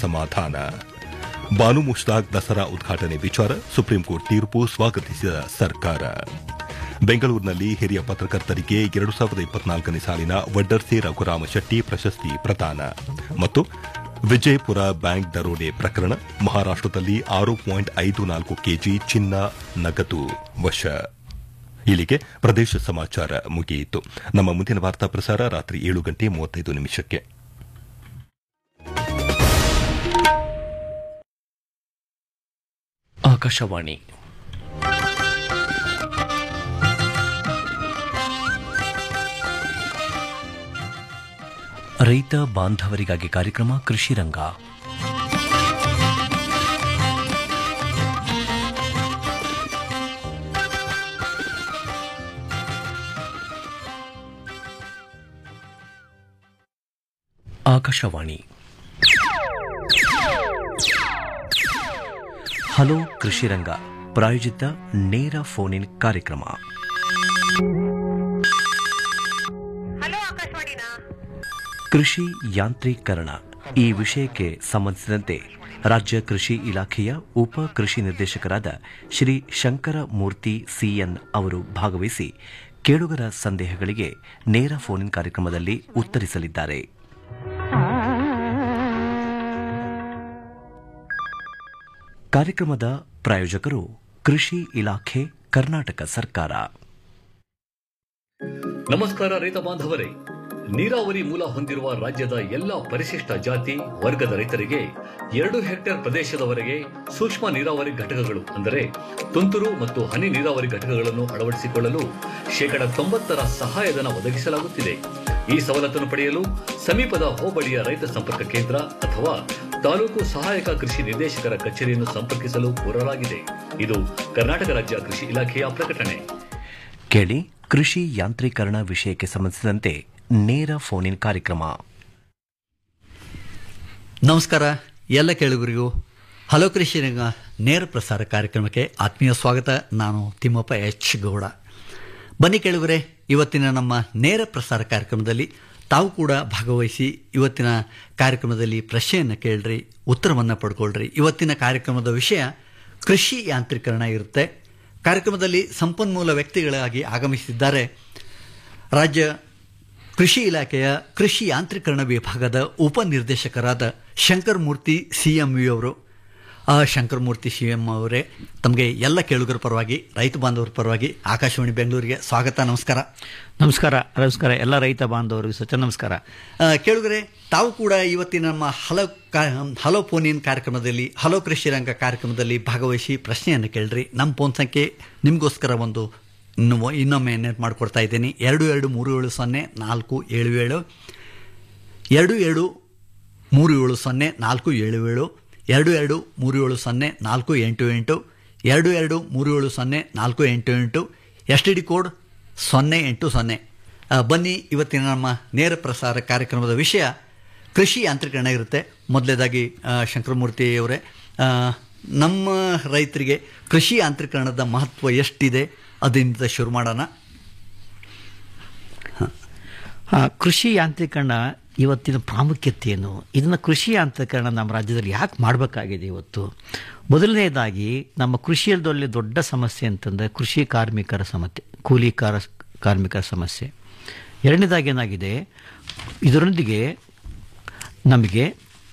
ಅಸಮಾಧಾನ ಬಾನು ಮುಷ್ತಾಕ್ ದಸರಾ ಉದ್ಘಾಟನೆ ವಿಚಾರ ಸುಪ್ರೀಂಕೋರ್ಟ್ ತೀರ್ಪು ಸ್ವಾಗತಿಸಿದ ಸರ್ಕಾರ ಬೆಂಗಳೂರಿನಲ್ಲಿ ಹಿರಿಯ ಪತ್ರಕರ್ತರಿಗೆ ಎರಡು ಸಾವಿರದ ಇಪ್ಪತ್ನಾಲ್ಕನೇ ಸಾಲಿನ ವಡ್ಡರ್ಸಿ ರಘುರಾಮ ಶೆಟ್ಟಿ ಪ್ರಶಸ್ತಿ ಪ್ರದಾನ ಮತ್ತು ವಿಜಯಪುರ ಬ್ಯಾಂಕ್ ದರೋಡೆ ಪ್ರಕರಣ ಮಹಾರಾಷ್ಟದಲ್ಲಿ ಆರು ಪಾಯಿಂಟ್ ಐದು ನಾಲ್ಕು ಕೆಜಿ ಚಿನ್ನ ನಗದು ವಶ ಇಲ್ಲಿಗೆ ಪ್ರದೇಶ ಸಮಾಚಾರ ಮುಗಿಯಿತು ನಮ್ಮ ಮುಂದಿನ ವಾರ್ತಾ ಪ್ರಸಾರ ರಾತ್ರಿ ಏಳು ಗಂಟೆ ಮೂವತ್ತೈದು ನಿಮಿಷಕ್ಕೆ ಆಕಾಶವಾಣಿ ರೈತ ಬಾಂಧವರಿಗಾಗಿ ಕಾರ್ಯಕ್ರಮ ಕೃಷಿ ರಂಗ ಆಕಾಶವಾಣಿ ಹಲೋ ಕೃಷಿ ರಂಗ ಪ್ರಾಯೋಜಿತ ನೇರ ಫೋನ್ ಇನ್ ಕಾರ್ಯಕ್ರಮ ಹಲೋ ಆಕಾಶವಾಣಿನಾ ಕೃಷಿ ಯಾಂತ್ರೀಕರಣ ಈ ವಿಷಯಕ್ಕೆ ಸಂಬಂಧಿಸಿದಂತೆ ರಾಜ್ಯ ಕೃಷಿ ಇಲಾಖೆಯ ಉಪ ಕೃಷಿ ನಿರ್ದೇಶಕರಾದ ಶ್ರೀ ಶಂಕರ ಮೂರ್ತಿ ಸಿಎನ್ ಅವರು ಭಾಗವಹಿಸಿ ಕೇಳುಗರ ಸಂದೇಹಗಳಿಗೆ ನೇರ ಫೋನ್ ಇನ್ ಕಾರ್ಯಕ್ರಮದಲ್ಲಿ ಉತ್ತರಿಸಲಿದ್ದಾರೆ ಕಾರ್ಯಕ್ರಮದ ಪ್ರಾಯೋಜಕರು ಕೃಷಿ ಇಲಾಖೆ ಕರ್ನಾಟಕ ಸರ್ಕಾರ ನಮಸ್ಕಾರ ರೈತ ಬಾಂಧವರೇ ನೀರಾವರಿ ಮೂಲ ಹೊಂದಿರುವ ರಾಜ್ಯದ ಎಲ್ಲ ಪರಿಶಿಷ್ಟ ಜಾತಿ ವರ್ಗದ ರೈತರಿಗೆ ಎರಡು ಹೆಕ್ಟೇರ್ ಪ್ರದೇಶದವರೆಗೆ ಸೂಕ್ಷ್ಮ ನೀರಾವರಿ ಘಟಕಗಳು ಅಂದರೆ ತುಂತುರು ಮತ್ತು ಹನಿ ನೀರಾವರಿ ಘಟಕಗಳನ್ನು ಅಳವಡಿಸಿಕೊಳ್ಳಲು ಶೇಕಡ ತೊಂಬತ್ತರ ಸಹಾಯಧನ ಒದಗಿಸಲಾಗುತ್ತಿದೆ ಈ ಸವಲತ್ತನ್ನು ಪಡೆಯಲು ಸಮೀಪದ ಹೋಬಳಿಯ ರೈತ ಸಂಪರ್ಕ ಕೇಂದ್ರ ಅಥವಾ ತಾಲೂಕು ಸಹಾಯಕ ಕೃಷಿ ನಿರ್ದೇಶಕರ ಕಚೇರಿಯನ್ನು ಸಂಪರ್ಕಿಸಲು ಕೋರಲಾಗಿದೆ ಇದು ಕರ್ನಾಟಕ ರಾಜ್ಯ ಕೃಷಿ ಇಲಾಖೆಯ ಪ್ರಕಟಣೆ ಕೇಳಿ ಕೃಷಿ ಯಾಂತ್ರೀಕರಣ ವಿಷಯಕ್ಕೆ ಸಂಬಂಧಿಸಿದಂತೆ ನೇರ ಫೋನ್ ಇನ್ ಕಾರ್ಯಕ್ರಮ ನಮಸ್ಕಾರ ಎಲ್ಲ ಕೇಳುಗರಿಗೂ ಹಲೋ ಕೃಷಿ ರಂಗ ನೇರ ಪ್ರಸಾರ ಕಾರ್ಯಕ್ರಮಕ್ಕೆ ಆತ್ಮೀಯ ಸ್ವಾಗತ ನಾನು ತಿಮ್ಮಪ್ಪ ಎಚ್ ಗೌಡ ಬನ್ನಿ ಕೇಳುಗರೆ ಇವತ್ತಿನ ನಮ್ಮ ನೇರ ಪ್ರಸಾರ ಕಾರ್ಯಕ್ರಮದಲ್ಲಿ ತಾವು ಕೂಡ ಭಾಗವಹಿಸಿ ಇವತ್ತಿನ ಕಾರ್ಯಕ್ರಮದಲ್ಲಿ ಪ್ರಶ್ನೆಯನ್ನು ಕೇಳ್ರಿ ಉತ್ತರವನ್ನು ಪಡ್ಕೊಳ್ರಿ ಇವತ್ತಿನ ಕಾರ್ಯಕ್ರಮದ ವಿಷಯ ಕೃಷಿ ಯಾಂತ್ರೀಕರಣ ಇರುತ್ತೆ ಕಾರ್ಯಕ್ರಮದಲ್ಲಿ ಸಂಪನ್ಮೂಲ ವ್ಯಕ್ತಿಗಳಾಗಿ ಆಗಮಿಸಿದ್ದಾರೆ ರಾಜ್ಯ ಕೃಷಿ ಇಲಾಖೆಯ ಕೃಷಿ ಯಾಂತ್ರೀಕರಣ ವಿಭಾಗದ ಉಪನಿರ್ದೇಶಕರಾದ Shankar Murthy C M V ಅವರು ಆ ಶಂಕರ್ ಮೂರ್ತಿ ಸಿ ಎಂ ಅವರೇ ತಮಗೆ ಎಲ್ಲ ಕೇಳುಗರ ಪರವಾಗಿ ರೈತ ಬಾಂಧವರ ಪರವಾಗಿ ಆಕಾಶವಾಣಿ ಬೆಂಗಳೂರಿಗೆ ಸ್ವಾಗತ ನಮಸ್ಕಾರ ನಮಸ್ಕಾರ ನಮಸ್ಕಾರ ಎಲ್ಲ ರೈತ ಬಾಂಧವರಿಗೂ ಸಚ ನಮಸ್ಕಾರ ಆ, ಕೇಳುಗರೆ ತಾವು ಕೂಡ ಇವತ್ತಿನ ನಮ್ಮ ಹಲೋ ಕಾ ಹಲೋ ಫೋನ್ ಇನ್ ಕಾರ್ಯಕ್ರಮದಲ್ಲಿ ಹಲೋ ಕೃಷಿ ರಂಗ ಕಾರ್ಯಕ್ರಮದಲ್ಲಿ ಭಾಗವಹಿಸಿ ಪ್ರಶ್ನೆಯನ್ನು ಕೇಳ್ರಿ ನಮ್ಮ ಫೋನ್ ಸಂಖ್ಯೆ ನಿಮಗೋಸ್ಕರ ಒಂದು ಇನ್ನು ಇನ್ನೊಮ್ಮೆ ನೆನಪು ಮಾಡಿಕೊಡ್ತಾ ಇದ್ದೀನಿ ಎರಡು ಎರಡು ಮೂರು ಏಳು ಸೊನ್ನೆ ನಾಲ್ಕು ಏಳು ಏಳು ಎರಡು ಎರಡು ಮೂರು ಏಳು ಸೊನ್ನೆ ನಾಲ್ಕು ಏಳು ಏಳು ಎರಡು ಎರಡು ಮೂರು ಏಳು ಸೊನ್ನೆ ನಾಲ್ಕು ಎಂಟು ಎಂಟು ಎರಡು ಎರಡು ಮೂರು ಏಳು ಸೊನ್ನೆ ನಾಲ್ಕು ಎಂಟು ಎಂಟು ಎಸ್ ಟಿ ಡಿ ಕೋಡ್ ಸೊನ್ನೆ ಎಂಟು ಸೊನ್ನೆ ಆ, ಬನ್ನಿ ಇವತ್ತಿನ ನಮ್ಮ ನೇರ ಪ್ರಸಾರ ಕಾರ್ಯಕ್ರಮದ ವಿಷಯ ಕೃಷಿ ಯಾಂತ್ರೀಕರಣ ಇರುತ್ತೆ ಮೊದಲೇದಾಗಿ ಶಂಕರಮೂರ್ತಿ ಅವರೇ ಆ, ನಮ್ಮ ರೈತರಿಗೆ ಕೃಷಿ ಯಾಂತ್ರೀಕರಣದ ಮಹತ್ವ ಎಷ್ಟಿದೆ ಅದರಿಂದ ಶುರು ಮಾಡೋಣ ಆ, ಕೃಷಿ ಯಾಂತ್ರೀಕರಣ ಇವತ್ತಿನ ಪ್ರಾಮುಖ್ಯತೆ ಏನು ಇದನ್ನು ಕೃಷಿ ಯಾಂತ್ರೀಕರಣ ನಮ್ಮ ರಾಜ್ಯದಲ್ಲಿ ಯಾಕೆ ಮಾಡಬೇಕಾಗಿದೆ ಇವತ್ತು ಮೊದಲನೇದಾಗಿ ನಮ್ಮ ಕೃಷಿಯಲ್ದಲ್ಲಿ ದೊಡ್ಡ ಸಮಸ್ಯೆ ಅಂತಂದರೆ ಕೃಷಿ ಕಾರ್ಮಿಕರ ಸಮಸ್ಯೆ ಕೂಲಿ ಕಾರ ಕಾರ್ಮಿಕರ ಸಮಸ್ಯೆ ಎರಡನೇದಾಗಿ ಏನಾಗಿದೆ ಇದರೊಂದಿಗೆ ನಮಗೆ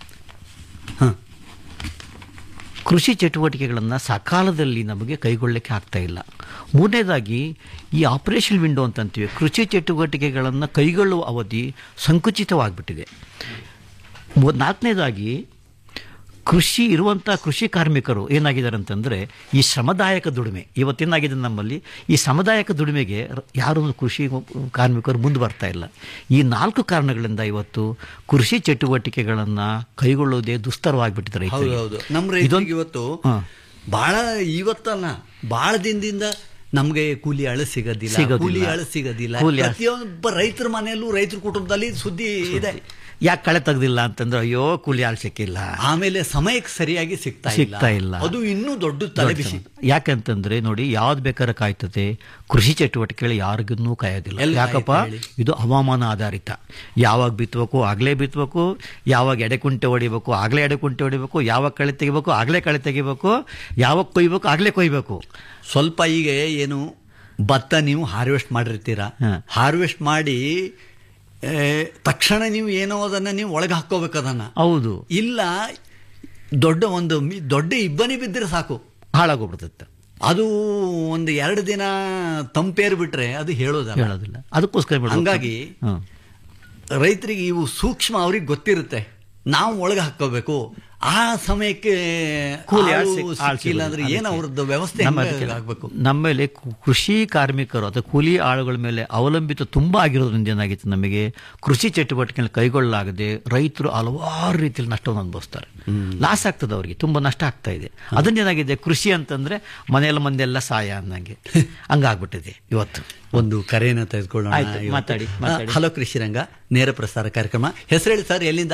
ಕೃಷಿ ಚಟುವಟಿಕೆಗಳನ್ನು ಸಕಾಲದಲ್ಲಿ ನಮಗೆ ಕೈಗೊಳ್ಳಲಿಕ್ಕೆ ಆಗ್ತಾ ಇಲ್ಲ ಮೂರನೇದಾಗಿ ಈ ಆಪರೇಷನ್ ವಿಂಡೋ ಅಂತಂತೀವಿ ಕೃಷಿ ಚಟುವಟಿಕೆಗಳನ್ನು ಕೈಗೊಳ್ಳುವ ಅವಧಿ ಸಂಕುಚಿತವಾಗಿಬಿಟ್ಟಿದೆ ಮೂ- ನಾಲ್ಕನೇದಾಗಿ ಕೃಷಿ ಇರುವಂಥ ಕೃಷಿ ಕಾರ್ಮಿಕರು ಏನಾಗಿದ್ದಾರೆ ಅಂತಂದರೆ ಈ ಶ್ರಮದಾಯಕ ದುಡಿಮೆ ಇವತ್ತೇನಾಗಿದೆ ನಮ್ಮಲ್ಲಿ ಈ ಶ್ರಮದಾಯಕ ದುಡಿಮೆಗೆ ರ- ಯಾರೂ ಕೃಷಿ ಕಾರ್ಮಿಕರು ಮುಂದೆ ಬರ್ತಾ ಇಲ್ಲ ಈ ನಾಲ್ಕು ಕಾರಣಗಳಿಂದ ಇವತ್ತು ಕೃಷಿ ಚಟುವಟಿಕೆಗಳನ್ನು ಕೈಗೊಳ್ಳುವುದೇ ದುಸ್ತರವಾಗಿಬಿಟ್ಟಿದೆ ಹೌದು ರೈತರಿಗೆ. ಹೌದು ನಮ್ಮ ಇದೊಂದು- ರೈತರಿಗೆ ಇವತ್ತು ಹಾ. ಬಹಳ ಇವತ್ತಲ್ಲ ಬಹಳ ದಿನದಿಂದ ನಮಗೆ ಕೂಲಿ ಆಳು ಸಿಗೋದಿಲ್ಲ ಸಿಗೋದಿಲ್ಲ. ಕೂಲಿ ಆಳು ಸಿಗೋದಿಲ್ಲ ಕೂಲಿ ಆಳು- ಪ್ರತಿಯೊಬ್ಬ ರೈತರ ಮನೆಯಲ್ಲೂ ರೈತರ ಕುಟುಂಬದಲ್ಲಿ ಸುದ್ದಿ ಇದೆ ಯಾಕೆ ಕಳೆ ತೆಗ್ದಿಲ್ಲ ಅಂತಂದ್ರೆ ಅಯ್ಯೋ ಕೂಲಿ ಆಳ್ ಸಿಕ್ಕಿಲ್ಲ ಆಮೇಲೆ ಸಮಯಕ್ಕೆ ಸರಿಯಾಗಿ ಸಿಗ್ತಾ ಸಿಗ್ತಾ ಇಲ್ಲ. ಅದು ಇನ್ನೂ ದೊಡ್ಡ ತಲೆಬಿಸಿ ಯಾಕಂತಂದ್ರೆ ನೋಡಿ ಯಾವ್ದು ಬೇಕಾದ್ರೆ ಕಾಯ್ತದೆ ಕೃಷಿ ಚಟುವಟಿಕೆಗಳು ಯಾರಿಗೂ ಕಾಯೋದಿಲ್ಲ ಎಲ್ಲಿ ಯಾಕಪ್ಪ ಕಾಯುತ್ತೆ ಹೇಳಿ? ಇದು ಹವಾಮಾನ ಆಧಾರಿತ ಯಾವಾಗ ಬಿತ್ತಬೇಕು ಆಗ್ಲೇ ಬಿತ್ತಬೇಕು ಯಾವಾಗ ಎಡೆಕುಂಟೆ ಹೊಡಿಬೇಕು ಆಗ್ಲೇ ಎಡೆಕುಂಟೆ ಹೊಡಿಬೇಕು ಯಾವಾಗ ಕಳೆ ತೆಗಿಬೇಕು ಆಗ್ಲೇ ಕಳೆ ತೆಗಿಬೇಕು ಯಾವಾಗ ಕೊಯ್ಬೇಕು ಆಗ್ಲೇ ಕೊಯ್ಬೇಕು ಸ್ವಲ್ಪ ಈಗ ಏನು ಭತ್ತ ನೀವು ಹಾರ್ವೆಸ್ಟ್ ಮಾಡಿರ್ತೀರಾ ಹಾ. ಹಾರ್ವೆಸ್ಟ್ ಮಾಡಿ ಏ, ತಕ್ಷಣ ನೀವು ಏನೋ ಅದನ್ನ ನೀವು ಒಳಗೆ ಹಾಕೋಬೇಕು ಅದನ್ನ ಹೌದು ಇಲ್ಲ ದೊಡ್ಡ ಒಂದು ಮಿ- ದೊಡ್ಡ ಇಬ್ಬನಿ ಬಿದ್ದರೆ ಸಾಕು ಹಾಳಾಗೋಗ್ಬಿಡ್ತದೆ ಅದು ಒಂದು ಎರಡು ದಿನ ತಂಪೇರ್ ಬಿಟ್ರೆ ಅದು ಹೇಳೋದಲ್ಲ ಹೇಳೋದಿಲ್ಲ ಅದಕ್ಕೋಸ್ಕರ ಬಿಡ್ಬೇಕು. ಹಂಗಾಗಿ ಹ್ಮ್. ರೈತರಿಗೆ ಇವು ಸೂಕ್ಷ್ಮ ಅವ್ರಿಗೆ ಗೊತ್ತಿರುತ್ತೆ ನಾವು ಒಳಗೆ ಹಾಕೋಬೇಕು ಆ ಸಮಯಕ್ಕೆ ಕೂಲಿ ಆಳ್ ಆಳು ಸಿಕ್- ಆಳ್ ಸಿಕ್ಕಿಲ್ಲ ಅಂದ್ರೆ ಸಿಗೋದಿಲ್ಲ. ಏನು ಅವ್ರದ್ದು ವ್ಯವಸ್ಥೆ ನಮ್ಮ ಹೆಂಗೆ ಅದಕ್ಕೆ ಆಗ್ಬೇಕು ನಮ್ಮಲ್ಲಿ ಕು- ಕೃಷಿ ಕಾರ್ಮಿಕರು ಅಥವಾ ಕೂಲಿ ಆಳುಗಳ ಮೇಲೆ ಅವಲಂಬಿತ ತುಂಬಾ ಆಗಿರೋದ್ರಿಂದ ಏನಾಗಿತ್ತು ನಮಗೆ ಕೃಷಿ ಚಟುವಟಿಕೆಗಳನ್ನ ಕೈಗೊಳ್ಳಲಾಗದೆ ರೈತರು ಹಲವಾರು ರೀತಿಯಲ್ಲಿ ನಷ್ಟವನ್ನು ಅನುಭವಿಸ್ತಾರೆ ಲಾಸ್ ಆಗ್ತದೆ ಅವರಿಗೆ ತುಂಬಾ ನಷ್ಟ ಆಗ್ತಾ ಇದೆ ಅದನ್ನೇನಾಗಿದೆ ಕೃಷಿ ಅಂತಂದ್ರೆ ಮನೆಯಲ್ಲ ಮಂದೆಲ್ಲ ಸಾಯ ಅನ್ನಂಗೆ ಹಂಗಾಗ್ಬಿಟ್ಟಿದೆ ಇವತ್ತು ಒಂದು ಕರೆಯನ್ನು ತೆಗೆದುಕೊಳ್ಳೋಣ ಆಯ್ತು, ಇವತ್ತು. ಮಾತಾಡಿ, ಆ, ಮಾತಾಡಿ. ಹಲೋ ಕೃಷಿರಂಗ ನೇರ ಪ್ರಸಾರ ಕಾರ್ಯಕ್ರಮ ಹೆಸರು ಹೇಳಿ ಸರ್ ಎಲ್ಲಿಂದ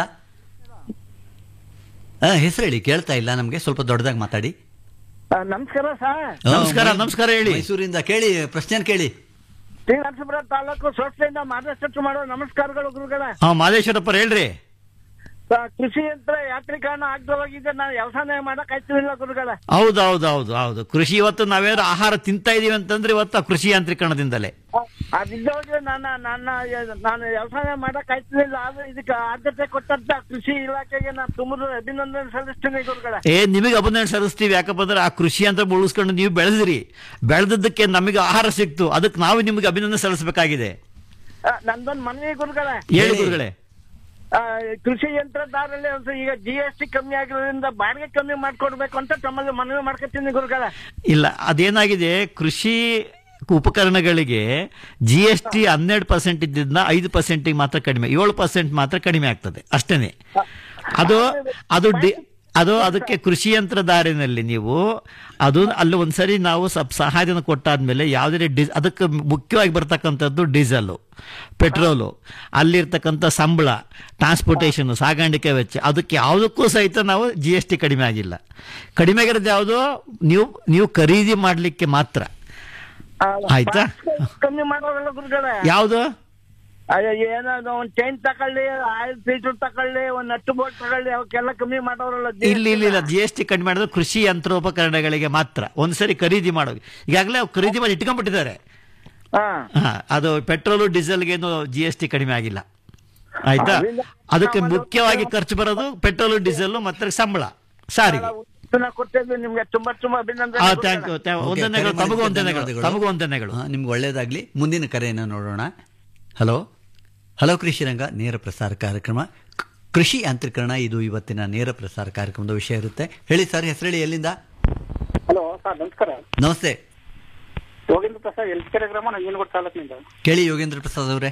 ಆ, ಹೆಸರು ಹೇಳಿ ಕೇಳ್ತಾ ಇಲ್ಲ ನಮಗೆ ಸ್ವಲ್ಪ ದೊಡ್ಡದಾಗಿ ಮಾತಾಡಿ ಆ, ನಮಸ್ಕಾರ ಸರ್ ಆ, ನಮಸ್ಕಾರ, ಮೈ- ನಮಸ್ಕಾರ ಹೇಳಿ. ಮೈಸೂರಿಂದ ಕೇಳಿ ಪ್ರಶ್ನೆ ಕೇಳಿ ಶ್ರೀ ನರಸೀಪುರ ತಾಲೂಕು ಸ್ವಚ್ಛತೆಯಿಂದ ಮಾರ್ಗದರ್ಶನ ಮಾಡೋ ನಮಸ್ಕಾರಗಳು ಗುರುಗಳ ಹಾ ಮಾದೇಶ್ವರಪ್ಪ ಹೇಳ್ರಿ ಆ, ಕೃಷಿ ಯಂತ್ರ ಯಾಂತ್ರೀಕರಣ ಆಗದವಾಗಿದೆ ನಾವು ವ್ಯವಸಾಯ ಮಾಡಕ್ ಆಯ್ತಿಲ್ಲ ಗುರುಗಳ ಹೌದು ಹೌದು ಹೌದು ಹೌದು ಕೃಷಿ ಇವತ್ತು ನಾವೇನಾದ್ರು ಆಹಾರ ತಿಂತಾ ಇದೀವಿ ಅಂತಂದ್ರೆ ಇವತ್ತು ಆ ಕೃಷಿ ಯಾಂತ್ರೀಕರಣದಿಂದಲೇ ಅದಿದ್ದೋಗಿ ನನ್ನ ನನ್ನ ನಾನು ವ್ಯವಸಾಯ ಮಾಡಕ್ ಆಯ್ತಿಲ್ಲ ಆದ್ರೆ ಇದಕ್ಕೆ ಆದ್ಯತೆ ಕೊಟ್ಟಂತ ಕೃಷಿ ಇಲಾಖೆಗೆ ನಾನು ತುಂಬ ಅಭಿನಂದನೆ ಸಲ್ಲಿಸ್ತೀನಿ ಗುರುಗಳ ಏ ನಿಮಗೆ ಅಭಿನಂದನೆ ಸಲ್ಲಿಸ್ತೀವಿ ಯಾಕಪ್ಪ ಅಂದ್ರೆ ಆ ಕೃಷಿ ಅಂತ ಉಳಿಸ್ಕೊಂಡು ನೀವು ಬೆಳೆದಿರಿ ಬೆಳೆದದ್ದಕ್ಕೆ ನಮಗೆ ಆಹಾರ ಸಿಕ್ತು ಅದಕ್ಕೆ ನಾವು ನಿಮಗೆ ಅಭಿನಂದನೆ ಸಲ್ಲಿಸಬೇಕಾಗಿದೆ ಆ, ನಂದೊಂದು ಮನವಿ ಗುರುಗಳ ಹೇಳಿ ಹೇಳಿ. ಗುರುಗಳೇ ಆ, ಕೃಷಿ ಯಂತ್ರದಾರಲ್ಲಿ ಒಂದು ಈಗ ಜಿ ಎಸ್ ಟಿ ಕಮ್ಮಿ ಆಗಿರೋದ್ರಿಂದ ಬಾಡಿಗೆ ಕಮ್ಮಿ ಮಾಡ್ಕೊಡ್ಬೇಕು ಅಂತ ತಮ್ಮಲ್ಲಿ ಮನವಿ ಮಾಡ್ಕೊತೀನಿ ಗುರುಗಳ ಇಲ್ಲ ಅದೇನಾಗಿದೆ ಕೃಷಿ ಉಪಕರಣಗಳಿಗೆ ಜಿ ಎಸ್ ಟಿ ಹನ್ನೆರಡು ಪರ್ಸೆಂಟ್ ಇದ್ದಿದ್ದನ್ನ ಐದು ಪರ್ಸೆಂಟಿಗೆ ಮಾತ್ರ ಕಡಿಮೆ ಏಳು ಪರ್ಸೆಂಟ್ ಮಾತ್ರ ಕಡಿಮೆ ಆಗ್ತದೆ ಅಷ್ಟೇನೆ ಅದು ಅದು ಡಿ ಅದು ಅದಕ್ಕೆ ಕೃಷಿ ಯಂತ್ರಧಾರಿನಲ್ಲಿ ನೀವು ಅದು ಅಲ್ಲಿ ಒಂದ್ಸರಿ ನಾವು ಸ್ವಲ್ಪ ಸಹಾಯಧನ ಕೊಟ್ಟಾದ್ಮೇಲೆ ಯಾವುದೇ ಡಿ ಅದಕ್ಕೆ ಮುಖ್ಯವಾಗಿ ಬರ್ತಕ್ಕಂಥದ್ದು ಡೀಸೆಲ್ ಪೆಟ್ರೋಲು ಅಲ್ಲಿರ್ತಕ್ಕಂಥ ಸಂಬಳ ಟ್ರಾನ್ಸ್ಪೋರ್ಟೇಷನ್ ಸಾಗಾಣಿಕೆ ವೆಚ್ಚ ಅದಕ್ಕೆ ಯಾವುದಕ್ಕೂ ಸಹಿತ ನಾವು ಜಿ ಎಸ್ ಟಿ ಕಡಿಮೆ ಆಗಿಲ್ಲ ಕಡಿಮೆ ಆಗಿರೋದು ಯಾವುದು ನೀವು ನೀವು ಖರೀದಿ ಮಾಡಲಿಕ್ಕೆ ಮಾತ್ರ ಆ, ಆಯ್ತಾ? ಕಮ್ಮಿ ಮಾಡೋರಲ್ಲ ಗುರುಗಳ ಯಾವುದು ಅಯ್ಯೋ ಏನೋ ಒಂದ್ ಚೈನ್ ತಕೊಳ್ಳಿ ಆಯಿಲ್ ಫಿಲ್ಟರ್ ತಕೊಳ್ಳಿ ಒಂದ್ ನಟ್ಟು ಬೋಲ್ಟ್ ತಗೊಳ್ಳಿ ಅವಕ್ಕೆಲ್ಲ ಕಮ್ಮಿ ಮಾಡೋರಲ್ಲ ಇಲ್ಲ ಇಲ್ಲ ಇಲ್ಲ ಜಿ ಎಸ್ ಟಿ ಕಡಿಮೆ ಮಾಡೋದು ಕೃಷಿ ಯಂತ್ರೋಪಕರಣಗಳಿಗೆ ಮಾತ್ರ ಒಂದ್ಸರಿ ಖರೀದಿ ಮಾಡೋದು ಈಗಾಗಲೇ ಅವ್ರು ಖರೀದಿ ಮಾಡಿ ಇಟ್ಕೊಂಡ್ಬಿಟ್ಟಿದ್ದಾರೆ ಹಾ ಹಾ, ಅದು ಪೆಟ್ರೋಲು ಡೀಸೆಲ್ಗೇನು ಜಿ ಎಸ್ ಟಿ ಕಡಿಮೆ ಆಗಿಲ್ಲ ಆಯ್ತಾ ಅದಕ್ಕೆ ಮುಖ್ಯವಾಗಿ ಖರ್ಚು ಬರೋದು ಪೆಟ್ರೋಲು ಡೀಸೆಲ್ ಮತ್ತೆ ಸಂಬಳ ಸಾರಿಗೆ ಉತ್ತನ ಕೊಟ್ಟಿದ್ದು ನಿಮ್ಗೆ ತುಂಬಾ ತುಂಬಾ ಅಭಿನಂದನೆ ಆ, ಗುರುಗಳೇ. thank you, thank you. Okay, ವಂದನೆಗಳು ಕರೆ ತಮಗೂ ಮಾಡಿದ್ದಕ್ಕೆ ವಂದನೆಗಳು ಧನ್ಯವಾದಗಳು. ತಮಗೂ ವಂದನೆಗಳು ಹಾ, ನಿಮ್ಗೆ ಒಳ್ಳೇದಾಗ್ಲಿ ಮುಂದಿನ ಕರೆಯನ್ನು ನೋಡೋಣ ಹಲೋ ಹಲೋ ಕೃಷಿರಂಗ ನೇರ ಪ್ರಸಾರ ಕಾರ್ಯಕ್ರಮ ಕ್- ಕೃಷಿ ಯಾಂತ್ರೀಕರಣ ಇದು ಇವತ್ತಿನ ನೇರ ಪ್ರಸಾರ ಕಾರ್ಯಕ್ರಮದ ವಿಷಯ ಇರುತ್ತೆ ಹೇಳಿ ಸರ್ ಹೆಸರು ಹೇಳಿ ಎಲ್ಲಿಂದ ಹಲೋ ಸರ್ ನಮಸ್ಕಾರ ನಮಸ್ತೆ ಯೋಗೇಂದ್ರ ಪ್ರಸಾದ್ ಎಲ್ಕೆರೆ ಗ್ರಾಮ ನಂಜನಗೂಡು ತಾಲೂಕಿನಿಂದ ಕೇಳಿ ಯೋಗೇಂದ್ರ ಪ್ರಸಾದ್ ಅವರೇ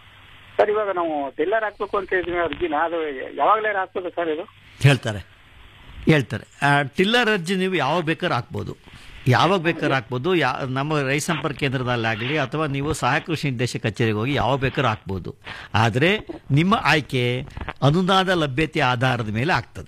ಸರ್ ಇವಾಗ ನಾವು ಟೆಲ್ಲರ್ ಹಾಕ್ಬೇಕು ಅಂತ ಇದ್ದೀವಿ ಅರ್ಜಿನ ಅದು ಯಾವಾಗಲೇ ಹಾಕ್ಬೋದು ಸರ್ ಇದು ಹೇಳ್ತಾರೆ ಹೇಳ್ತಾರೆ ಆ, ಟಿಲ್ಲರ್ ಅರ್ಜಿ ನೀವು ಯಾವಾಗ ಬೇಕಾದ್ರೂ ಹಾಕ್ಬೋದು ಯಾವಾಗ ಬೇಕಾದ್ರೂ ಹಾಕ್ಬೋದು ಯಾ ನಮ್ಮ ರೈತ ಸಂಪರ್ಕ ಕೇಂದ್ರದಲ್ಲಾಗಲಿ ಅಥವಾ ನೀವು ಸಹಾಯಕ ಕೃಷಿ ನಿರ್ದೇಶಕ ಕಚೇರಿಗೆ ಹೋಗಿ ಯಾವಾಗ ಬೇಕಾದ್ರೂ ಹಾಕ್ಬೋದು ಆದರೆ ನಿಮ್ಮ ಆಯ್ಕೆ ಅನುದಾನ ಲಭ್ಯತೆ ಆಧಾರದ ಮೇಲೆ ಆಗ್ತದೆ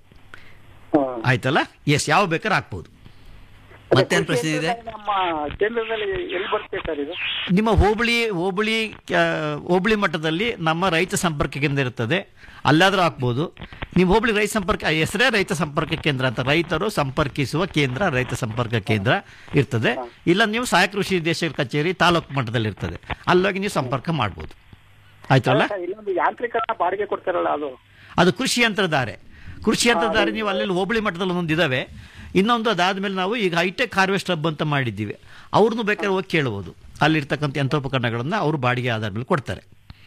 ಆಯ್ತಲ್ಲ ಎಸ್ ಯಾವ ಬೇಕಾದ್ರೂ ಹಾಕ್ಬೋದು ಮತ್ತೇನ್ ಪ್ರಶ್ನೆ ಇದೆ ನಮ್ಮ ಕೇಂದ್ರದಲ್ಲಿ ಎಲ್ಲಿ ಬರುತ್ತೆ ಸರ್ ಇದು ನಿಮ್ಮ ಹೋಬಳಿ ಹೋಬಳಿ ಆ, ಹೋಬಳಿ ಮಟ್ಟದಲ್ಲಿ ನಮ್ಮ ರೈತ ಸಂಪರ್ಕ ಕೇಂದ್ರ ಇರ್ತದೆ ಅಲ್ಲಾದ್ರೂ ಹಾಕ್ಬೋದು ನೀವು ಹೋಬಳಿ ರೈತ ಸಂಪರ್ಕ ಹೆಸರೇ ರೈತ ಸಂಪರ್ಕ ಕೇಂದ್ರ ಅಂತ ರೈತರು ಸಂಪರ್ಕಿಸುವ ಕೇಂದ್ರ ರೈತ ಸಂಪರ್ಕ ಕೇಂದ್ರ ಇರ್ತದೆ ಇಲ್ಲ ನೀವು ಸಹಾಯಕ ಕೃಷಿ ನಿರ್ದೇಶಕರ ಕಚೇರಿ ತಾಲೂಕು ಮಟ್ಟದಲ್ಲಿ ಇರ್ತದೆ ಅಲ್ಲೋಗಿ ನೀವು ಸಂಪರ್ಕ ಮಾಡ್ಬೋದು ಆಯ್ತಲ್ಲ ಸರ್, ಇಲ್ಲೊಂದು ಯಾಂತ್ರಿಕರಣ ಬಾಡಿಗೆ ಕೊಡ್ತಾರಲ್ಲ ಅದು ಅದು ಕೃಷಿ ಯಂತ್ರಧಾರೆ ಕೃಷಿ ಯಂತ್ರಧಾರೆ ನೀವು ಅಲ್ಲೆಲ್ಲಿ ಹೋಬಳಿ ಮಟ್ಟದಲ್ಲಿ ಒಂದೊಂದು ಇದಾವೆ ಇನ್ನೊಂದು ಅದಾದ್ಮೇಲೆ ನಾವು ಈಗ ಹೈಟೆಕ್ ಹಾರ್ವೆಸ್ಟ್ ಹಬ್ ಅಂತ ಮಾಡಿದ್ದೀವಿ ಅವ್ರನ್ನೂ ಬೇಕಾದ್ರೆ ಹೋಗಿ ಕೇಳ್ಬೋದು ಅಲ್ಲಿರ್ತಕ್ಕಂಥ ಯಂತ್ರೋಪಕರಣಗಳನ್ನ ಅವರು ಬಾಡಿಗೆ ಆಧಾರದ ಮೇಲೆ ಕೊಡ್ತಾರೆ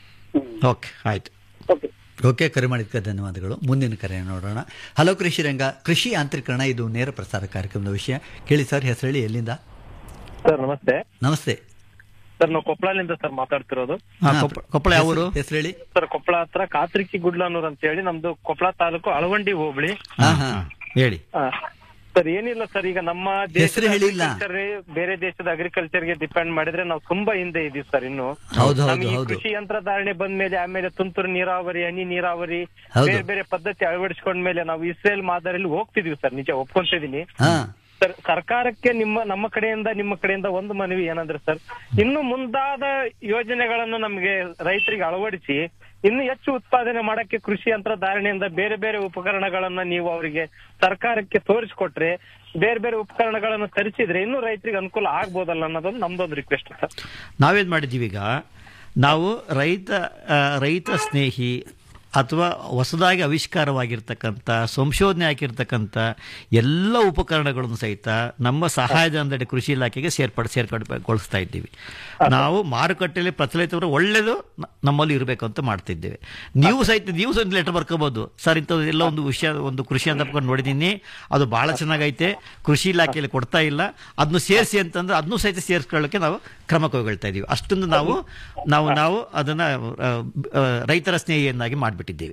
ಓಕೆ ಆಯ್ತು ಓಕೆ ಓಕೆ ಕರೆ ಮಾಡಿದ್ದಕ್ಕೆ ಧನ್ಯವಾದಗಳು ಮುಂದಿನ ಕರೆ ನೋಡೋಣ ಹಲೋ ಕೃಷಿ ರಂಗ ಕೃಷಿ ಯಾಂತ್ರೀಕರಣ ಇದು ನೇರ ಪ್ರಸಾರ ಕಾರ್ಯಕ್ರಮದ ವಿಷಯ ಕೇಳಿ ಸರ್ ಹೆಸರು ಹೇಳಿ ಎಲ್ಲಿಂದ ಸರ್ ನಮಸ್ತೆ ನಮಸ್ತೆ ಸರ್ ನಾವು ಕೊಪ್ಪಳದಿಂದ ಸರ್ ಮಾತಾಡ್ತಿರೋದು ಹಾ, ಹಾ, ಕೊಪ್ಪ- ಕೊಪ್ಪಳ ಯಾವ ಊರು ಹೆಸರು ಹೇಳಿ ಸರ್ ಕೊಪ್ಪಳ ಹತ್ರ ಕಾತ್ರಿಕಿ ಗುಡ್ಲನೂರ್ ಅಂತ ಹೇಳಿ ನಮ್ದು ಕೊಪ್ಪಳ ತಾಲೂಕು ಅಳವಂಡಿ ಹೋಬಳಿ ಹಾ ಹಾ ಹೇಳಿ ಆ, ಸರ್ ಏನಿಲ್ಲ ಸರ್ ಈಗ ನಮ್ಮ ಹೆಸ್ರು ಹೇಳಿಲ್ಲ. agriculture ಬೇರೆ ದೇಶದ ಅಗ್ರಿಕಲ್ಚರ್ ಗೆ ಡಿಪೆಂಡ್ ಮಾಡಿದ್ರೆ ನಾವು ತುಂಬಾ ಹಿಂದೆ ಇದೀವಿ ಸರ್ ಇನ್ನು ಹೌದು, ಹೌದು, ನಮಗೆ ಈ ಹೌದು. ಕೃಷಿ ಯಂತ್ರಧಾರಣೆ ಬಂದ್ಮೇಲೆ ಆಮೇಲೆ ತುಂತುರು ನೀರಾವರಿ ಹನಿ ನೀರಾವರಿ ಹೌದು. ಬೇರೆ ಬೇರೆ ಪದ್ಧತಿ ಅಳವಡಿಸ್ಕೊಂಡ್ಮೇಲೆ ನಾವು ಇಸ್ರೇಲ್ ಮಾದರಿಯಲ್ಲಿ ಹೋಗ್ತಿದೀವಿ ಸರ್ ನಿಜ ಒಪ್ಕೊಂತಿದೀನಿ ಹಾ ಸರ್ ಸರ್ಕಾರಕ್ಕೆ ನಿಮ್ಮ ನಮ್ಮ ಕಡೆಯಿಂದ ನಿಮ್ಮ ಕಡೆಯಿಂದ ಒಂದು ಮನವಿ ಏನಂದ್ರೆ ಸರ್ ಇನ್ನು ಮುಂದಾದ ಯೋಜನೆಗಳನ್ನು ನಮಗೆ ರೈತರಿಗೆ ಅಳವಡಿಸಿ ಇನ್ನು ಹೆಚ್ಚು ಉತ್ಪಾದನೆ ಮಾಡಕ್ಕೆ ಕೃಷಿ ಯಂತ್ರಧಾರಣೆಯಿಂದ ಬೇರೆ ಬೇರೆ ಉಪಕರಣಗಳನ್ನ ನೀವು ಅವರಿಗೆ ಸರ್ಕಾರಕ್ಕೆ ತೋರಿಸ್ಕೊಟ್ರೆ ಬೇರೆ ಬೇರೆ ಉಪಕರಣಗಳನ್ನು ತರಿಸಿದ್ರೆ ಇನ್ನೂ ರೈತರಿಗೆ ಅನುಕೂಲ ಆಗ್ಬೋದಲ್ಲ ಅನ್ನೋದೊಂದು ನಮ್ದೊಂದು ರಿಕ್ವೆಸ್ಟ್ ಸರ್ ನಾವೇನು ಮಾಡಿದ್ದೀವಿ ಈಗ ನಾವು ರೈತ ಆ, ರೈತ ಸ್ನೇಹಿ ಅಥವಾ ಹೊಸದಾಗಿ ಆವಿಷ್ಕಾರವಾಗಿರ್ತಕ್ಕಂಥ ಸಂಶೋಧನೆ ಆಗಿರ್ತಕ್ಕಂಥ ಎಲ್ಲ ಉಪಕರಣಗಳನ್ನು ಸಹಿತ ನಮ್ಮ ಸಹಾಯಧನದಡಿ ಕೃಷಿ ಇಲಾಖೆಗೆ ಸೇರ್ಪಡೆ ಸೇರ್ಪಡೆಗೊಳಿಸ್ತಾ ಇದ್ದೀವಿ ನಾವು ಮಾರುಕಟ್ಟೆಯಲ್ಲಿ ಪ್ರಚಲಿತವರು ಒಳ್ಳೆಯದು ನ- ನಮ್ಮಲ್ಲಿ ಇರಬೇಕು ಅಂತ ಮಾಡ್ತಿದ್ದೇವೆ ನೀವು ಸಹಿತ ನೀವು ಸಹಿತ ಲೆಟರ್ ಬರ್ಕೋಬಹುದು ಸರ್ ಇಂಥದ್ದು ಎಲ್ಲ ಒಂದು ವಿಷಯ ಒಂದು ಕೃಷಿ ಅಂತ ಬರ್ಕೊಂಡು ನೋಡಿದ್ದೀನಿ ಅದು ಭಾಳ ಚೆನ್ನಾಗೈತೆ ಕೃಷಿ ಇಲಾಖೆಯಲ್ಲಿ ಕೊಡ್ತಾ ಇಲ್ಲ ಅದನ್ನು ಸೇರಿಸಿ ಅಂತಂದ್ರೆ ಅದನ್ನು ಸಹಿತ ಸೇರಿಸ್ಕೊಳ್ಳೋಕೆ ನಾವು ಕ್ರಮ ಕೈಗೊಳ್ತಾ ಇದ್ದೀವಿ ಅಷ್ಟೊಂದು ನಾವು ನಾವು ನಾವು ಅದನ್ನ ಆ, ಆ, ರೈತರ ಸ್ನೇಹಿಯನ್ನಾಗಿ ಮಾಡಿಬಿಟ್ಟಿದ್ದೇವೆ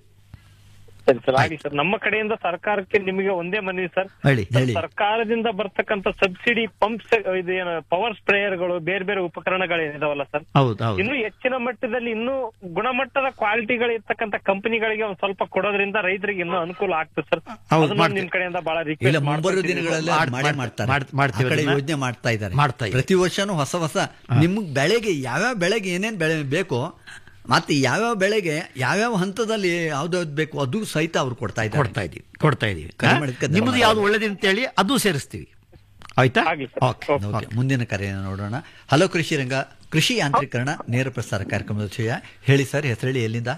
ಸರಿ ಸರ್ ಆಗಿ ಸರ್ ನಮ್ಮ ಕಡೆಯಿಂದ ಸರ್ಕಾರಕ್ಕೆ ನಿಮಗೆ ಒಂದೇ ಮನವಿ ಸರ್ ಹೇಳಿ ಹೇಳಿ ಸರ್ಕಾರದಿಂದ ಬರ್ತಕ್ಕಂಥ ಸಬ್ಸಿಡಿ ಪಂಪ್ಸ್ ಇದೇನು ಪವರ್ ಸ್ಪ್ರೇಯರ್ಗಳು ಬೇರೆ ಬೇರೆ ಉಪಕರಣಗಳೇನಿದಾವಲ್ಲ ಸರ್ ಹೌದು ಹೌದು ಇನ್ನು ಹೆಚ್ಚಿನ ಮಟ್ಟದಲ್ಲಿ ಇನ್ನೂ ಗುಣಮಟ್ಟದ ಕ್ವಾಲಿಟಿಗಳು ಇರ್ತಕ್ಕಂಥ ಕಂಪನಿಗಳಿಗೆ ಒಂದ್ ಸ್ವಲ್ಪ ಕೊಡೋದ್ರಿಂದ ರೈತರಿಗೆ ಇನ್ನೂ ಅನುಕೂಲ ಆಗ್ತದೆ ಸರ್ ಹೌದು, ಅದನ್ನ ಮಾಡ್ತೀವಿ. ನಿಮ್ ಕಡೆಯಿಂದ ಬಹಳ ಇಲ್ಲ ರಿಕ್ವೆಸ್ಟ್ ಮುಂಬರುವ ದಿನಗಳಲ್ಲಿ ಮಾಡ್- ಮಾಡೇ ಮಾಡ್- ಮಾಡ್ತಾರೆ ಮಾಡ್- ಮಾಡ್ತೀವಿ ಆ ಕಡೆ ಅದನ್ನ. ಯೋಜನೆ ಮಾಡ್ತಾ ಇದ್ದಾರೆ ಮಾಡ್ತಾ ಇದ್ದಾರೆ. ಪ್ರತಿ ವರ್ಷನೂ ಹೊಸ ಹೊಸ ನಿಮ್ಗೆ ಬೆಳೆಗೆ ಯಾವ್ಯಾವ ಬೆಳೆಗೆ ಏನೇನ್ ಬೆಳೆ ಬೇಕೋ ಮತ್ತೆ ಯಾವ್ಯಾವ ಬೆಳೆಗೆ ಯಾವ್ಯಾವ ಹಂತದಲ್ಲಿ ಯಾವ್ದಾವ್ದು ಬೇಕು ಅದು ಸಹಿತ ಅವ್ರು ಕೊಡ್ತಾ ಇದ್ದಾರೆ ಕೊಡ್ತಾ ಇದ್ದೀವಿ ಕೊಡ್ತಾ ಇದ್ದೀವಿ ಕರೆ ಹಾ? ಮಾಡಿದ್ದಕ್ಕೆ ನಿಮ್ಮದು ಧನ್ಯವಾದ. ಯಾವ್ದು ಒಳ್ಳೇದು ಅಂತೇಳಿ ಅದು ಸೇರಿಸ್ತೀವಿ ಆಯ್ತಾ ಆಗ್ಲಿ ಸರ್. Okay okay. ಓಕೆ ಮುಂದಿನ ಕರೆಯನ್ನು ನೋಡೋಣ ಹಲೋ ಕೃಷಿ ರಂಗ ಕೃಷಿ ಯಾಂತ್ರೀಕರಣ ನೇರ ಪ್ರಸಾರ ಕಾರ್ಯಕ್ರಮದ ವಿಷಯ ಹೇಳಿ ಸರ್ ಹೆಸರೇಳಿ ಎಲ್ಲಿಂದ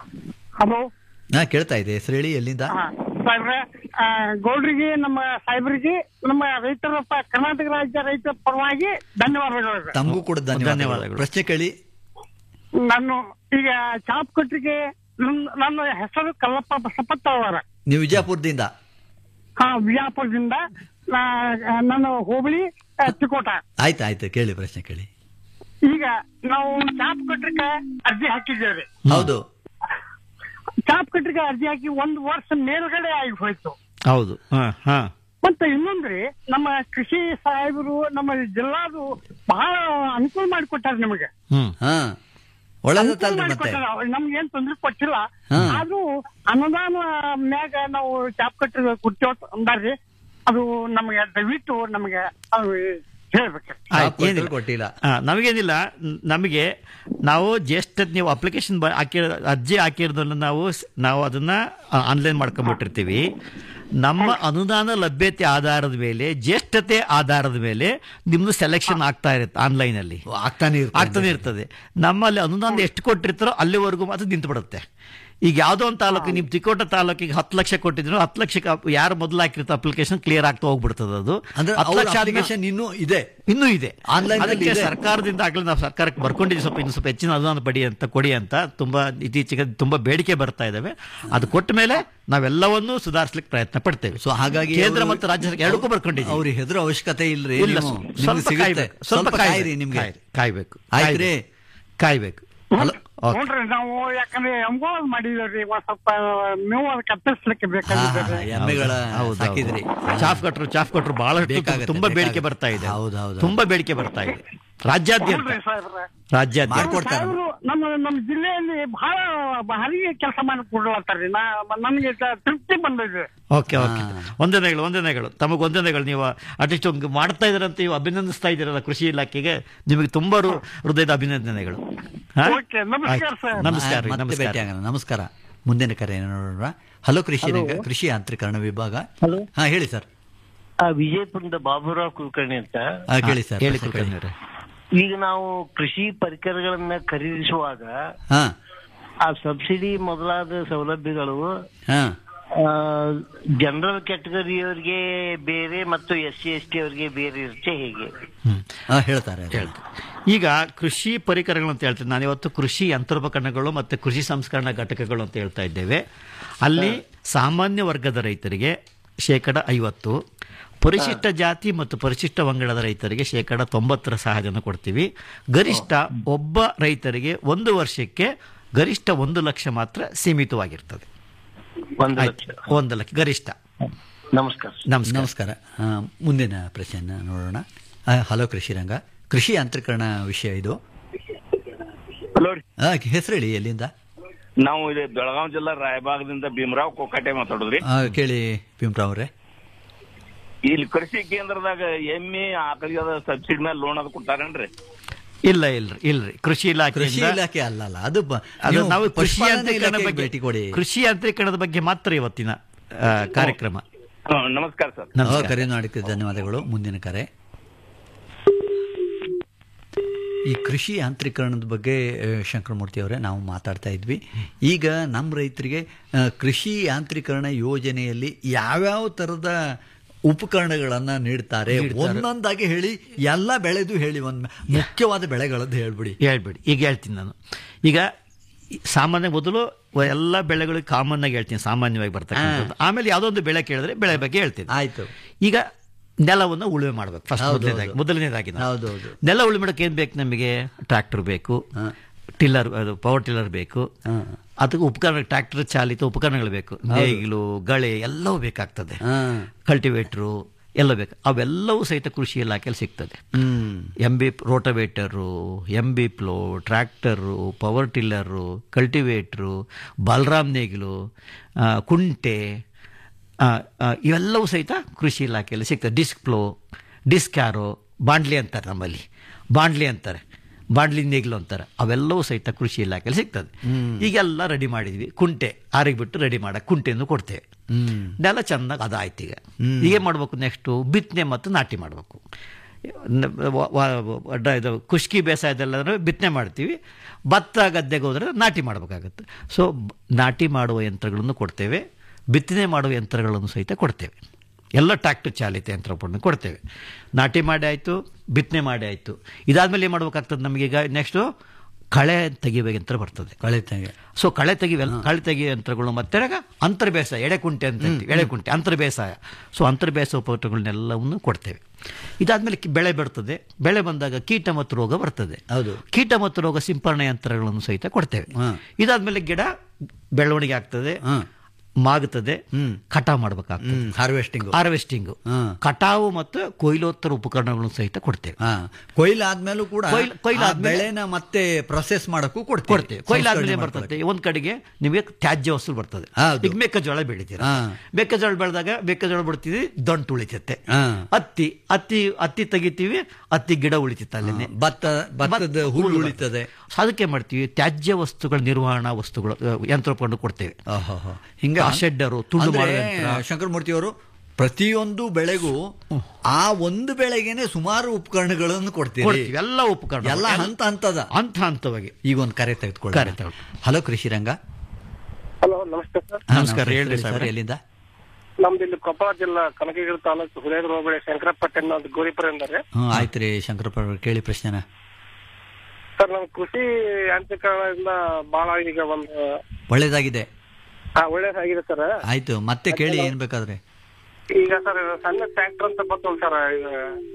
ಹಲೋ ನಾ ಕೇಳ್ತಾ ಇದೆ ಹೆಸರೇಳಿ ಎಲ್ಲಿಂದ ಸಾಹೇಬ್ರೆ ಆ, ಗೌಡ್ರಿಗೆ ನಮ್ಮ ಸಾಹೇಬ್ರಿಗೆ ನಮ್ಮ ರೈತರ ಪ- ಕರ್ನಾಟಕ ರಾಜ್ಯ ರೈತರ ಪರವಾಗಿ ಧನ್ಯವಾದಗಳು ತಮಗೂ ಕೂಡ ಧನ್ಯವಾದಗಳು ಧನ್ಯವಾದಗಳು. ಪ್ರಶ್ನೆ ಕೇಳಿ ನಾನು ಈಗ ಚಾಪ್ ಕಟ್ರಿಗೆ ನನ್ನ- ನನ್ನ ಹೆಸರು ಕಲ್ಲಪ್ಪ ಬಸಪ್ಪತ್ತ ಅವರ ನೀವು ವಿಜಯಪುರದಿಂದ ಹಾ ವಿಜಯಪುರದಿಂದ ನಾ- ನಾನು ಹೋಬಳಿ ಆ, ಚಿಕ್ಕೋಟ ಆಯ್ತು ಆಯ್ತು ಕೇಳಿ ಪ್ರಶ್ನೆ ಕೇಳಿ ಈಗ ನಾವು ಚಾಪ್ ಕಟ್ರಿಗೆ ಅರ್ಜಿ ಹಾಕಿದ್ದೇವೆ ಹೌದು ಚಾಪ್ ಕಟ್ರಿಗೆ ಅರ್ಜಿ ಹಾಕಿ ಒಂದು ವರ್ಷ ಮೇಲ್ಗಡೆ ಆಗಿ ಹೋಯ್ತು ಹೌದು ಹಾ ಹಾ ಮತ್ತೆ ಇನ್ನೊಂದ್ರಿ ನಮ್ಮ ಕೃಷಿ ಸಾಹೇಬರು ನಮ್ಮ ಜಿಲ್ಲಾದು ಬಹಳ ಅನುಕೂಲ ಮಾಡಿಕೊಟ್ಟಾರ ನಿಮಗೆ ಹ್ಮ್ ಹಾ ಒಳ್ಳೇದ ಅನುಕೂಲ ತಲ್ರಿ ಮತ್ತೆ ಮಾಡಿಕೊಟ್ಟಾರ ನಮ್ಗೆ ಏನ್ ತೊಂದ್ರೆ ಕೊಟ್ಟಿಲ್ಲ ಹಾ. ಆದ್ರೂ ಅನುದಾನ ಮ್ಯಾಗ ನಾವು ಚಾಪ್ ಕಟ್ಟಿ ಕೊಡ್ತೇವ ಅಂದಾರ್ರಿ ಅದು ನಮಗೆ ದಯವಿಟ್ಟು ನಮಗೆ ಅದು ಹೇಳ್ಬೇಕು ಆಯ್ತು, ಕೊಟ್ಟರು ಏನಿಲ್ಲ. ಕೊಟ್ಟಿಲ್ಲ ಆ, ನಮಗೇನಿಲ್ಲ ನ್- ನಮಗೆ ನಾವು ಜ್ಯೇಷ್ಠ ನೀವು ಅಪ್ಲಿಕೇಶನ್ ಹಾಕಿರೋ ಅರ್ಜಿ ಹಾಕಿರೋದನ್ನ ನಾವು ಸ್- ನಾವು ಅದನ್ನ ಆನ್ಲೈನ್ ಮಾಡ್ಕೊಂಡ್ಬಿಟ್ಟಿರ್ತೀವಿ ನಮ್ಮ ಅನುದಾನ ಲಭ್ಯತೆ ಆಧಾರದ ಮೇಲೆ ಜ್ಯೇಷ್ಠತೆ ಆಧಾರದ ಮೇಲೆ ನಿಮ್ದು ಸೆಲೆಕ್ಷನ್ ಆಗ್ತಾ ಇರುತ್ತೆ ಆನ್ಲೈನ್ ಅಲ್ಲಿ ಆಗ್ತಾನೆ ಇರ್ತದೆ. ಆಗ್ತಾನೆ ಇರ್ತದೆ ನಮ್ಮಲ್ಲಿ ಅನುದಾನ ಎಷ್ಟು ಕೊಟ್ಟಿರ್ತಾರೋ ಅಲ್ಲಿವರೆಗೂ ಮಾತ್ರ ನಿಂತು ಬಿಡುತ್ತೆ ಈಗ ಯಾವುದೋ ಒಂದು ತಾಲೂಕು ನೀವು ತಿಕೋಟ ತಾಲೂಕಿಗೆ ಹತ್ತು ಲಕ್ಷ ಕೊಟ್ಟಿದ್ರು ಹತ್ತು ಲಕ್ಷಕ್ಕೆ ಅಪ್- ಯಾರು ಮೊದಲು ಹಾಕಿರ್ತಾರೆ ಅಪ್ಲಿಕೇಶನ್ ಕ್ಲಿಯರ್ ಆಗ್ತಾ ಹೋಗ್ಬಿಡ್ತದೆ ಅದು ಅಂದ್ರೆ ಹತ್ತು ಅವ್ರ ಲಕ್ಷ ಆದ್ಮೇಲೆ- application ಇನ್ನೂ ಇದೆ ಇನ್ನೂ ಇದೆ Online ನಲ್ಲಿ ಅದಕ್ಕೆ ಇದೆ. ಸರ್ಕಾರದಿಂದ ಆಗಲೇ ನಾವು ಸರ್ಕಾರಕ್ಕೆ ಬರ್ಕೊಂಡಿದ್ದೀವಿ ಸ್ವಲ್ಪ ಇನ್ನು ಸ್ವಲ್ಪ ಹೆಚ್ಚಿನ ಅನುದಾನ ಪಡಿ ಅಂತ ಕೊಡಿ ಅಂತ ತುಂಬಾ ಇತ್ತೀಚೆಗೆ ತುಂಬಾ ಬೇಡಿಕೆ ಬರ್ತಾ ಇದಾವೆ ಅದು ಕೊಟ್ಟ ಮೇಲೆ ನಾವೆಲ್ಲವನ್ನೂ ಸುಧಾರಿಸಲಿಕ್ಕೆ ಪ್ರಯತ್ನ ಪಡ್ತೇವೆ ಸೊ ಹಾಗಾಗಿ ಕೇಂದ್ರ ಅವ್ರು- ಮತ್ತು ರಾಜ್ಯ ಸರ್ಕಾರ ಎರಡಕ್ಕೂ ಬರ್ಕೊಂಡಿದ್ದೀವಿ ಅವ್ರಿಗೆ ಹೆದರೋ ಅವಶ್ಯಕತೆ ಇಲ್ರಿ ಇಲ್ಲ ನೀವು- ಸ್ವಲ್ಪ ನಿಮ್ಗೆ ಸಿಗುತ್ತೆ. ಕಾಯ್ಬೇಕು ಸ್ವಲ್ಪ ಸ್ವಲ್ಪ ಕಾಯಿರಿ ಕಾಯ್ರಿ ನಿಮ್ಗೆ ಕಾಯ್ರಿ, ಕಾಯ್ಬೇಕು ಆಯ್ತ್ರಿ ಕಾಯ್ಬೇಕು ಹಲೋ ಓಕೆ. ನೋಡ್ರಿ ನಾವು ಯಾಕಂದ್ರೆ ಎಂಗೋದ್ ಮಾಡಿದೇವ್ರಿ ಒಂದ್ ಸ್ವಲ್ಪ ಮೇವು ಅದು ಕತ್ತರಿಸ್ಲಿಕ್ಕೆ ಹಾ, ಬೇಕಾಗಿದ್ದೇವೆ ಎಮ್ಮೆಗಳ ಹೌದು, ಸಾಕಿದ್ರಿ ಹೌದು. ಚಾಫ್ ಕಟ್ರು ಚಾಫ್ ಕಟ್ರು ಬಹಳಷ್ಟು ಬೇಕಾಗತ್ತೆ, ತುಂಬಾ ಬೇಡಿಕೆ ಬೇಕಾಗತ್ತೆ. ಬರ್ತಾ ಇದೆ ಹೌದು, ಹೌದು. ತುಂಬಾ ಬೇಡಿಕೆ ಬರ್ತಾ ಇದೆ ರಾಜ್ಯಾದ್ಯಂತ ನೋಡ್ರಿ ಸಾಹೇಬ್ರೆ ರಾಜ್ಯಾದ್ಯಂತ ಮಾಡ್ಕೊಡ್ತಾರೆ ಸಾಹೇಬ್ರು ನಮ್ಮ ನಮ್ಮ ಜಿಲ್ಲೆಯಲ್ಲಿ ಬಹಳ ಭಾರಿ ಕೆಲಸ ಮಾಡಿ ಕೊಡ್ಲತ್ತಾರ್ರಿ ನಾ ನನ್ಗೆ ತ- ತೃಪ್ತಿ ಬಂದಿದೆ ಓಕೆ ಓಕೆ ವಂದನೆಗಳು ವಂದನೆಗಳು ತಮಗೆ ವಂದನೆಗಳು ನೀವು ಅಟ್ಲೀಸ್ಟ್ ಒಂದು ಮಾಡ್ತಾ ಇದ್ರಂತ ನೀವು ಅಭಿನಂದಿಸ್ತಾ ಇದ್ದೀರಲ್ಲ ಕೃಷಿ ಇಲಾಖೆಗೆ ನಿಮಗೆ ತುಂಬಾ ಹೃ- ಹೃದಯದ ಅಭಿನಂದನೆಗಳು ಹಾ? ಓಕೆ, ನಮಸ್ಕಾರ ಆಯ್ತು. ಸರ್. ನಮಸ್ಕಾರ ರೀ, ಮತ್ತೆ ನಮಸ್ಕಾರ ಭೇಟಿಯಾಗೋಣ ನಮಸ್ಕಾರ ಮುಂದಿನ ಕರೆ ನೋಡೋಣ ಹಲೋ ಕೃಷಿ ರಂಗ ಕೃಷಿ ಯಾಂತ್ರೀಕರಣ ವಿಭಾಗ ಹಲೋ ಹಾ ಹೇಳಿ ಸರ್ ಆ ವಿಜಯಪುರದ ಬಾಬುರಾವ್ ಕುಲಕರ್ಣಿ ಅಂತ ಹಾ, ಕೇಳಿ ಸರ್ ಹೇಳಿ ಪ್ರಶ್ನೆ ಕೇಳಿ. ಕುಲಕರ್ಣಿಯವರೇ. ಈಗ ನಾವು ಕೃಷಿ ಪರಿಕರಗಳನ್ನ ಖರೀದಿಸುವಾಗ ಹಾ ಆ ಸಬ್ಸಿಡಿ ಮೊದಲಾದ ಸೌಲಭ್ಯಗಳು ಹಾ ಜನರಲ್ ಕ್ಯಾಟಗರಿಯವರಿಗೆ ಬೇರೆ ಮತ್ತು ಎಸ್ ಸಿ ಎಸ್ ಟಿ ಅವರಿಗೆ ಬೇರೆ ಇರುತ್ತೆ ಹೇಗೆ ಹಾ, ಹೇಳ್ತಾರೆ ಅದು. ಈಗ ಕೃಷಿ ಪರಿಕರಗಳು ಅಂತ ಹೇಳ್ತೀನಿ ನಾನು ಇವತ್ತು ಕೃಷಿ ಯಂತ್ರೋಪಕರಣಗಳು ಮತ್ತು ಕೃಷಿ ಸಂಸ್ಕರಣಾ ಘಟಕಗಳು ಅಂತ ಹೇಳ್ತಾ ಇದ್ದೇವೆ ಅಲ್ಲಿ ಸಾಮಾನ್ಯ ವರ್ಗದ ರೈತರಿಗೆ ಶೇಕಡ ಐವತ್ತು ಪರಿಶಿಷ್ಟ ಜಾತಿ ಮತ್ತು ಪರಿಶಿಷ್ಟ ಪಂಗಡದ ರೈತರಿಗೆ ಶೇಕಡ ತೊಂಬತ್ತರ ಸಹಾಯಧನ ಕೊಡ್ತೀವಿ ಗರಿಷ್ಠ ಒಬ್ಬ ರೈತರಿಗೆ ಒಂದು ವರ್ಷಕ್ಕೆ ಗರಿಷ್ಠ ಒಂದು ಲಕ್ಷ ಮಾತ್ರ ಸೀಮಿತವಾಗಿರ್ತದೆ ಒಂದು ಆಯ್ತು. ಲಕ್ಷ ಒಂದು ಲಕ್ಷ ಗರಿಷ್ಠ ನಮಸ್ಕಾರ ನಮಸ್ಕಾರ ನಮಸ್ಕಾರ ಆ, ಮುಂದಿನ ಪ್ರಶ್ನೆಯನ್ನು ನೋಡೋಣ ಆ, ಹಲೋ ಕೃಷಿ ರಂಗ ಕೃಷಿ ಯಾಂತ್ರೀಕರಣ ವಿಷಯ ಇದು ಹಲೋ ರೀ ಆ, ಹೆಸರು ಹೇಳಿ ಎಲ್ಲಿಂದ ನಾವು ಇದು ಬೆಳಗಾವಿ ಜಿಲ್ಲಾ ರಾಯಬಾಗದಿಂದ ಭೀಮರಾವ್ ಕೊಕ್ಕಟೆ ಮಾತಾಡುದ್ರಿ ಆ, ಕೇಳಿ ಭೀಮರಾವ್ ಅವರೇ ಇಲ್ಲಿ ಕೃಷಿ ಕೇಂದ್ರದಾಗ ಎಮ್ಮೆ ಆಕಳಿಗೆ ಅದ ಸಬ್ಸಿಡಿ ಮೇಲೆ ಲೋನ್ ಅದು ಕೊಡ್ತಾರೇನ್ರಿ ಇಲ್ಲ ಇಲ್ರಿ ಇಲ್ರಿ ಕೃಷಿ ಇಲಾಖೆ ಕೃಷಿ ಇಲಾಖೆ ಅಲ್ಲಲ್ಲ ಅದು ಬ- ಅದು ನೀವು ನಾವು ಕೃಷಿ ಪಶುಪಾಲನಾ ಯಾಂತ್ರೀಕರಣ ಇಲಾಖೆಗೆ ಬಗ್ಗೆ ಭೇಟಿ ಕೊಡಿ ಕೃಷಿ ಯಾಂತ್ರೀಕರಣದ ಬಗ್ಗೆ ಮಾತ್ರ ಇವತ್ತಿನ ಆ, ಕಾರ್ಯಕ್ರಮ ಹ್ಮ್, ನಮಸ್ಕಾರ ಸರ್ ಓ, ನಮಸ್ಕಾರ ಕರೆ ಮಾಡಿಕ್ಕೆ ಧನ್ಯವಾದಗಳು ಮುಂದಿನ ಕರೆ ಈ ಕೃಷಿ ಯಾಂತ್ರೀಕರಣದ ಬಗ್ಗೆ ಆ, ಶಂಕರಮೂರ್ತಿ ಅವರೇ ನಾವು ಮಾತಾಡ್ತಾ ಇದ್ವಿ ಈಗ ನಮ್ಮ ರೈತರಿಗೆ ಆ, ಕೃಷಿ ಯಾಂತ್ರೀಕರಣ ಯೋಜನೆಯಲ್ಲಿ ಯಾವ್ಯಾವ ಥರದ ಉಪಕರಣಗಳನ್ನು ನೀಡ್ತಾರೆ ಒಂದೊಂದಾಗಿ ಹೇಳಿ ಎಲ್ಲ ಬೆಳೆದು ಹೇಳಿ ಒಂದು ಮುಖ್ಯವಾದ ಬೆಳೆಗಳದ್ದು ಹೇಳ್ಬಿಡಿ ಹೇಳ್ಬೇಡಿ ಈಗ ಹೇಳ್ತೀನಿ ನಾನು ಈಗ ಈ ಸಾಮಾನ್ಯ ಮೊದಲು ಎಲ್ಲ ಬೆಳೆಗಳಿಗೆ ಕಾಮನ್ ಆಗಿ ಹೇಳ್ತೀನಿ ಸಾಮಾನ್ಯವಾಗಿ ಬರ್ತಕ್ಕಂಥದ್ದು ಆಮೇಲೆ ಯಾವುದೋ ಒಂದು ಬೆಳೆ ಕೇಳಿದ್ರೆ ಬೆಳೆ ಬಗ್ಗೆ ಹೇಳ್ತೀನಿ ಆಯ್ತು ಈಗ ನೆಲವನ್ನು ಉಳುಮೆ ಮಾಡ್ಬೇಕು ಫಸ್ಟ್ ಹೌದು, ಮೊದಲನೇದಾಗಿ ಹೌದು. ಮೊದಲನೇದಾಗಿ ನಾವು. ಹೌದೌದು ನೆಲ ಉಳುಮೆ ಮಾಡಕ್ಕೆ ಏನ್ ಬೇಕು ನಮಗೆ ಟ್ರ್ಯಾಕ್ಟರ್ ಬೇಕು ಟಿಲ್ಲರ್ ಅದು ಪವರ್ ಟಿಲ್ಲರ್ ಬೇಕು ಅದಕ್ಕೆ ಉಪಕರಣ ಟ್ರ್ಯಾಕ್ಟರ್ ಚಾಲಿತ ಉಪಕರಣಗಳು ಬೇಕು ನೇಗಿಲು ಗಳೆ ಎಲ್ಲವೂ ಬೇಕಾಗ್ತದೆ ಕಲ್ಟಿವೇಟ್ರು ಎಲ್ಲ ಬೇಕು ಅವೆಲ್ಲವೂ ಸಹಿತ ಕೃಷಿ ಇಲಾಖೆಯಲ್ಲಿ ಸಿಗ್ತದೆ ಹ್ಮ್ M B rotavator M B plough tractor power tiller cultivator Balaram ನೇಗಿಲು ಆ, ಕುಂಟೆ ಆ, ಆ, ಇವೆಲ್ಲವೂ ಸಹಿತ ಕೃಷಿ ಇಲಾಖೆಯಲ್ಲಿ ಸಿಗ್ತದೆ ಡಿಸ್ಕ್ ಪ್ಲೋ ಡಿಸ್ಕ್ ಆರೋ ಬಾಂಡ್ಲಿ ಅಂತಾರೆ ನಮ್ಮಲ್ಲಿ ಬಾಂಡ್ಲಿ ಅಂತಾರೆ ಬಾಂಡ್ಲಿ ನೇಗಿಲು ಅಂತಾರೆ ಅವೆಲ್ಲವೂ ಸಹಿತ ಕೃಷಿ ಇಲಾಖೆಯಲ್ಲಿ ಸಿಗ್ತದೆ ಈಗೆಲ್ಲ ರೆಡಿ ಮಾಡಿದ್ವಿ ಕುಂಟೆ ಆರಿಗೆ ಬಿಟ್ಟು ರೆಡಿ ಮಾಡಕ್ಕೆ ಕುಂಟೆಯನ್ನು ಕೊಡ್ತೇವೆ ನೆಲ ಚೆನ್ನಾಗಿ ಅದಾಯ್ತು ಈಗ ಈಗ ಏನು ಮಾಡ್ಬೇಕು ನೆಕ್ಸ್ಟು ಬಿತ್ತನೆ ಮತ್ತು ನಾಟಿ ಮಾಡಬೇಕು ಇದು ಕುಷ್ಕಿ ಬೇಸಾಯದಲ್ಲಾದ್ರೆ ಬಿತ್ತನೆ ಮಾಡ್ತೀವಿ ಭತ್ತ ಗದ್ದೆಗೆ ಹೋದರೆ ನಾಟಿ ಮಾಡಬೇಕಾಗತ್ತೆ ಸೊ ಬ- ನಾಟಿ ಮಾಡುವ ಯಂತ್ರಗಳನ್ನು ಕೊಡ್ತೇವೆ ಬಿತ್ತನೆ ಮಾಡುವ ಯಂತ್ರಗಳನ್ನು ಸಹಿತ ಕೊಡ್ತೇವೆ ಎಲ್ಲ ಟ್ರ್ಯಾಕ್ಟರ್ ಚಾಲಿತ ಯಂತ್ರಗಳನ್ನು ಕೊಡ್ತೇವೆ ನಾಟಿ ಮಾಡಿ ಆಯಿತು ಬಿತ್ತನೆ ಮಾಡಿ ಆಯಿತು ಇದಾದ್ಮೇಲೆ ಏನು ಮಾಡ್ಬೇಕಾಗ್ತದೆ ನಮಗೀಗ ನೆಕ್ಸ್ಟು ಕಳೆ ತೆಗಿಯುವ ಯಂತ್ರ ಬರ್ತದೆ ಕಳೆ ತೆಗೆ ಸೊ ಕಳೆ ತೆಗಿವೆ ಕಳೆ ತೆಗಿಯೋ ಯಂತ್ರಗಳು ಮತ್ತೆ ಅಂತರ್ ಬೇಸಾಯ ಎಡೆಕುಂಟೆ ಅಂತ ಹೇಳ್ತೀವಿ ಎಡೆಕುಂಟೆ ಅಂತರ್ ಬೇಸಾಯ ಸೊ ಅಂತರ್ ಬೇಸಾಯ ಉಪಕರಣಗಳನ್ನೆಲ್ಲವನ್ನು ಕೊಡ್ತೇವೆ ಇದಾದ್ಮೇಲೆ ಕಿ- ಬೆಳೆ ಬರ್ತದೆ ಬೆಳೆ ಬಂದಾಗ ಕೀಟ ಮತ್ತು ರೋಗ ಬರ್ತದೆ ಹೌದು ಕೀಟ ಮತ್ತು ರೋಗ ಸಿಂಪರಣೆ ಯಂತ್ರಗಳನ್ನು ಸಹಿತ ಕೊಡ್ತೇವೆ ಇದಾದ್ಮೇಲೆ ಗಿಡ ಬೆಳವಣಿಗೆ ಆಗ್ತದೆ ಮಾಗುತ್ತದೆ ಕಟಾವು ಮಾಡಬೇಕಾಗ್ತದೆ ಹಾರ್ವೆಸ್ಟಿಂಗ್ ಹಾರ್ವೆಸ್ಟಿಂಗ್ ಕಟಾವು ಮತ್ತು ಕೊಯ್ಲೋತ್ತರ ಉಪಕರಣಗಳನ್ನು ಸಹಿತ ಕೊಡ್ತೇವೆ ಕೊಯ್ಲು ಆದ್ಮೇಲೂ ಕೂಡ ಕೊಯ್ಲು- ಕೊಯ್ಲು ಆ ಆದ್ಮೇಲೆ- ಬೆಳೆನ ಮತ್ತೆ ಪ್ರೊಸೆಸ್ ಮಾಡಕ್ಕೂ ಕೊಡ್ತೀವಿ ಕೊಡ್ತೇವೆ ಕೊಯ್ಲಾದ್ಮೇಲೆ ಸಂಸ್ಕರಣೆ ಏನ್ ಬರ್ತದೆ ಒಂದ್ ಕಡೆಗೆ ನಿಮಗೆ ತ್ಯಾಜ್ಯ ವಸ್ತು ಬರ್ತದೆ ಹೌದು. ಈಗ ಮೆಕ್ಕೆಜೋಳ ಬೆಳಿತೀರ ಹಾ. ಮೆಕ್ಕೆಜೋಳ ಬೆಳೆದಾಗ ಮೆಕ್ಕೆಜೋಳ ಬಿಡ್ತೀವಿ ದಂಟು ಉಳಿತೈತೆ ಹಾ. ಹತ್ತಿ ಹತ್ತಿ ಹತ್ತಿ ತೆಗಿತೀವಿ ಹತ್ತಿ ಗಿಡ ಉಳಿತೈತೆ ಅಲ್ಲೇನೆ ಭತ್ತ ಭತ್ತದ ಹುಲ್ಲು ಉಳಿತದೆ ಸೊ ಅದಕ್ಕೆ ಮಾಡ್ತೀವಿ ತ್ಯಾಜ್ಯ ವಸ್ತುಗಳ ನಿರ್ವಹಣಾ ವಸ್ತುಗಳು ಅಹ್, ಯಂತ್ರೋಪಕರಣ ಕೊಡ್ತೇವೆ ಹಿಂಗ ಆ ಶೆಡ್ಡರು ತುಂಡು ಅಂದ್ರೆ ಮಾಡುವ ಯಂತ್ರ ಶಂಕರಮೂರ್ತಿ ಅವರು ಪ್ರತಿಯೊಂದು ಬೆಳೆಗೂ ಆ ಒಂದು ಬೆಳೆಗೇನೆ ಸುಮಾರು ಉಪಕರಣಗಳನ್ನು ಕೊಡ್ತೀವಿ ಕೊಡ್ತೀವಿ ಎಲ್ಲ ಉಪಕರಣ ಎಲ್ಲ ಹಂತ ಹಂತದ ಹಂತ ಹಂತವಾಗಿ ಈಗ ಒಂದು ಕರೆ ತೆಗೆದುಕೊಳ್ಳಿ ಕರೆ ತಗೊಳ್ಳಿ. ಹಲೋ ಕೃಷಿ ರಂಗ ಹಲೋ ನಮಸ್ತೆ ಸರ್ ಹಾ, ನಮಸ್ಕಾರ, ನಮಸ್ತೆ ಹೇಳ್ರಿ ಸರ್ ಸಾಹೇಬ್ರೆ. ಎಲ್ಲಿಂದ ನಮ್ದು ಇಲ್ಲಿ ಕೊಪ್ಪಳ ಜಿಲ್ಲಾ ಕನಕಗಿರಿ ತಾಲೂಕು ಹುಲಿಯಾದ್ರ ಹೋಬಳಿ ಶಂಕರಪಟ್ಟೆ ಅನ್ನೋದು ಗೋರಿಪುರ ಎಂದರೆ ಹ್ಮ್ ಆಯ್ತು ರೀ ಶಂಕರಪ್ಪ ಅವ್ರೆ, ಕೇಳಿ ಪ್ರಶ್ನೆನ ಸರ್ ನಮ್ ಕೃಷಿ ಯಾಂತ್ರೀಕರಣದಿಂದ ಬಹಳ ಈಗ ಒಂದು ಒಳ್ಳೇದಾಗಿದೆ ಹಾ ಒಳ್ಳೇದಾಗಿದೆ ಸರ್ ಆಯ್ತು ಮತ್ತೆ ಕೇಳಿ ಏನ್ ಬೇಕಾದ್ರೆ ಈಗ ಸರ್ ಸಣ್ಣ ಟ್ರ್ಯಾಕ್ಟರ್ ಅಂತ ಬರ್ತಲ್ಲ ಸರ್ ಈಗ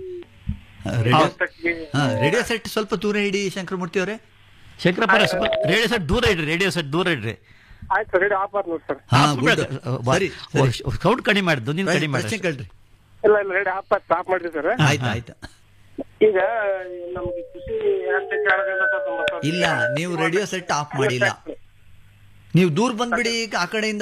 ರೇಡಿಯೋ ಹೊಸದಾಗಿ- ಹಾ ರೇಡಿಯೋ ಸೆಟ್ ಸ್ವಲ್ಪ ದೂರ ಇಡಿ ಶಂಕರಮೂರ್ತಿ ಅವರೇ ಶಂಕರಪ್ಪ ಸ್ವಲ್ಪ ರೇಡಿಯೋ ಸೆಟ್ ದೂರ ಇಡ್ರಿ ರೇಡಿಯೋ ಸೆಟ್ ದೂರ ಇಡ್ರಿ ಆಯ್ತು ಸರ್ ರೆಡಿ ಆಫ್ ಆದ್ ನೋಡಿ ಸರ್ ಹಾ ಆಫ್ ಗುಡ್ ಮಾಡು. ಸರಿ ಓ, ಸೌಂಡ್ ಕಡಿಮೆ ಮಾಡಿದ್ದು ನೀನು ಕಡಿಮೆ ಪ್ರಶ್ನೆ ಮಾಡಿ ಕೇಳ್ರಿ ಇಲ್ಲ ಇಲ್ಲ ರೆಡಿ ಆಫ್ ಆದ್ ಆಫ್ ಮಾಡಿರಿ ಸರ್ ಆಯ್ತು ಆಯ್ತು ಈಗ ನಮ್ಗೆ ಕೃಷಿ ಯಾಂತ್ರೀಕರಣದಿಂದ ಸರ್ ನಮ್ಮ ಸ್ವಲ್ಪ- ಇಲ್ಲ ನೀವು ರೇಡಿಯೋ ಸೆಟ್ ಆಫ್ ಮಾಡಿಲ್ಲ ನೀವು ದೂರ ಬಂದ್ಬಿಡಿ ಈಗ ಆ ಕಡೆಯಿಂದ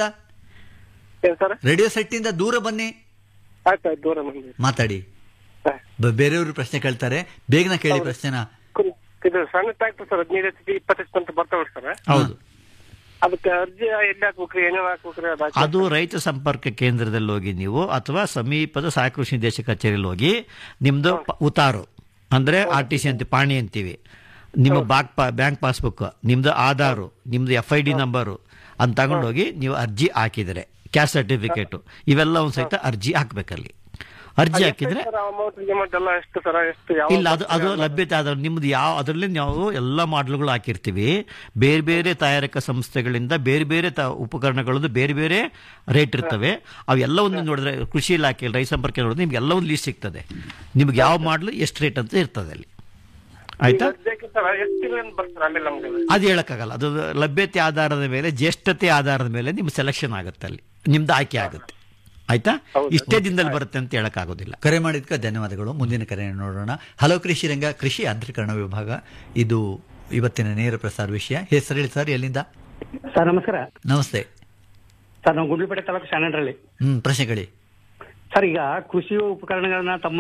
ಏನ್ ಸರ್ ರೇಡಿಯೋ ಸೆಟ್ ಇಂದ ದೂರ ಬನ್ನಿ ಆಯ್ತು ಆಯ್ತು ದೂರ ಬಂದ್ರಿ ಮಾತಾಡಿ ಬ- ಬೇರೆಯವರು ಪ್ರಶ್ನೆ ಕೇಳ್ತಾರೆ ಬೇಗನ ಕೇಳಿ ಪ್ರಶ್ನೆನ ಕುಂ- ಇದು ಸಣ್ಣ ಟ್ರ್ಯಾಕ್ಟರ್ ಸರ್ ಹದಿನೈದು ಎಚ್ ಪಿ ಇಪ್ಪತ್ತು ಅಂತ ಬರ್ತಾವ ಸರ್ ಹೌದು ಅದಕ್ಕೆ ಅರ್ಜಿ ಎಲ್ಲಿ ಹಾಕ್ಬೇಕ್ರಿ ಏನೇನ್ ಹಾಕ್ಬೇಕ್ರಿ ಅದು ಹಾಕಿ- ಅದು ರೈತ ಸಂಪರ್ಕ ಕೇಂದ್ರದಲ್ಲಿ ಹೋಗಿ ನೀವು ಅಥವಾ ಸಮೀಪದ ಸಹಾಯಕ ಕೃಷಿ ನಿರ್ದೇಶಕ ಕಚೇರಿಯಲ್ಲಿ ಹೋಗಿ ನಿಮ್ದು ಪ- ಉತಾರು ಅಂದ್ರೆ ಆರ್ ಟಿ ಸಿ ಅಂತ ಪಾಣಿ ಅಂತೀವಿ ನಿಮ್ಮ ಬಾಕ್ ಪಾ ಬ್ಯಾಂಕ್ ಪಾಸ್ಬುಕ್ ನಿಮ್ದು ಆಧಾರು ನಿಮ್ದು ಎಫ್ ಐ ಡಿ ನಂಬರು ಅಂತ ತಗೊಂಡೋಗಿ ನೀವು ಅರ್ಜಿ ಹಾಕಿದರೆ ಕ್ಯಾಸ್ಟ್ ಸರ್ಟಿಫಿಕೇಟು ಇವೆಲ್ಲ ಒಂದು ಸಹಿತ ಅರ್ಜಿ ಹಾಕ್ಬೇಕಲ್ಲಿ ಅರ್ಜಿ ಹಾಕಿದ್ರೆ ಸರ್ ಅಮೌಂಟ್ ಗಿಮೌಂಟ್ ಎಲ್ಲ ಎಷ್ಟು ಸರ್ ಎಷ್ಟು ಯಾವ ಇಲ್ಲ ಅದು ಅದು ಲಭ್ಯತೆ ಆದ ನಿಮ್ದು ಯಾವ ಅದರಲ್ಲಿ ನಾವು ಎಲ್ಲ ಮಾಡಲ್ಗಳು ಹಾಕಿರ್ತೀವಿ ಬೇರೆ ಬೇರೆ ತಯಾರಕ ಸಂಸ್ಥೆಗಳಿಂದ ಬೇರೆ ಬೇರೆ ತ ಉಪಕರಣಗಳದ್ದು ಬೇರೆ ಬೇರೆ ರೇಟ್ ಇರ್ತವೆ ಅವೆಲ್ಲವನ್ನು ನೋಡಿದ್ರೆ ಕೃಷಿ ಇಲಾಖೆ ರೈತ ಸಂಪರ್ಕ ನೋಡಿದ್ರೆ ನಿಮ್ಗೆ ಎಲ್ಲ ಒಂದು ಲೀಸ್ಟ್ ಸಿಗ್ತದೆ ನಿಮ್ಗೆ ಯಾವ ಮಾಡಲು ಎಷ್ಟು ರೇಟ್ ಅಂತ ಇರ್ತದೆ ಅಲ್ಲಿ ಆಯ್ತಾ ಅರ್ಜಿಗೆ ಸರ್ ಎಷ್ಟು ತಿಂಗಳು ಬರ್ತಾರೆ ಆಮೇಲೆ ನಮ್ಗೆ ಅದು? ಅದು ಹೇಳಕ್ಕಾಗಲ್ಲ ಅದು ಲಭ್ಯತೆ ಆಧಾರದ ಮೇಲೆ ಜ್ಯೇಷ್ಠತೆ ಆಧಾರದ ಮೇಲೆ ನಿಮ್ಮ ಸೆಲೆಕ್ಷನ್ ಆಗುತ್ತೆ ಅಲ್ಲಿ ನಿಮ್ದು ಆಯ್ಕೆ ಆಗುತ್ತೆ ಆಯ್ತಾ ಇಷ್ಟೇ ದಿನದಲ್ಲಿ ಬರುತ್ತೆ ಅಂತ ಹೇಳಕ್ಕಾಗೋದಿಲ್ಲ ಕರೆ ಮಾಡಿದ್ಕ ಧನ್ಯವಾದಗಳು ಮುಂದಿನ ಕರೆ ನೋಡೋಣ ಹಲೋ ಕೃಷಿ ರಂಗ ಕೃಷಿ ಯಾಂತ್ರೀಕರಣ ವಿಭಾಗ ಇದು ಇವತ್ತಿನ ನೇರ ಪ್ರಸಾರ ವಿಷಯ ಹೆಸರು ಹೇಳಿ ಸರ್ ಎಲ್ಲಿಂದ ಸರ್ ನಮಸ್ಕಾರ ನಮಸ್ತೆ ಸರ್ ನಾವು ಗುಂಡ್ಲುಪೇಟೆ ತಾಲೂಕು ಶಾನಂಡ್ರಲ್ಲಿ ಹ್ಮ್ ಪ್ರಶ್ನೆಗಳಿ ಸರ್ ಈಗ ಕೃಷಿ ಉಪಕರಣಗಳನ್ನ ತಮ್ಮ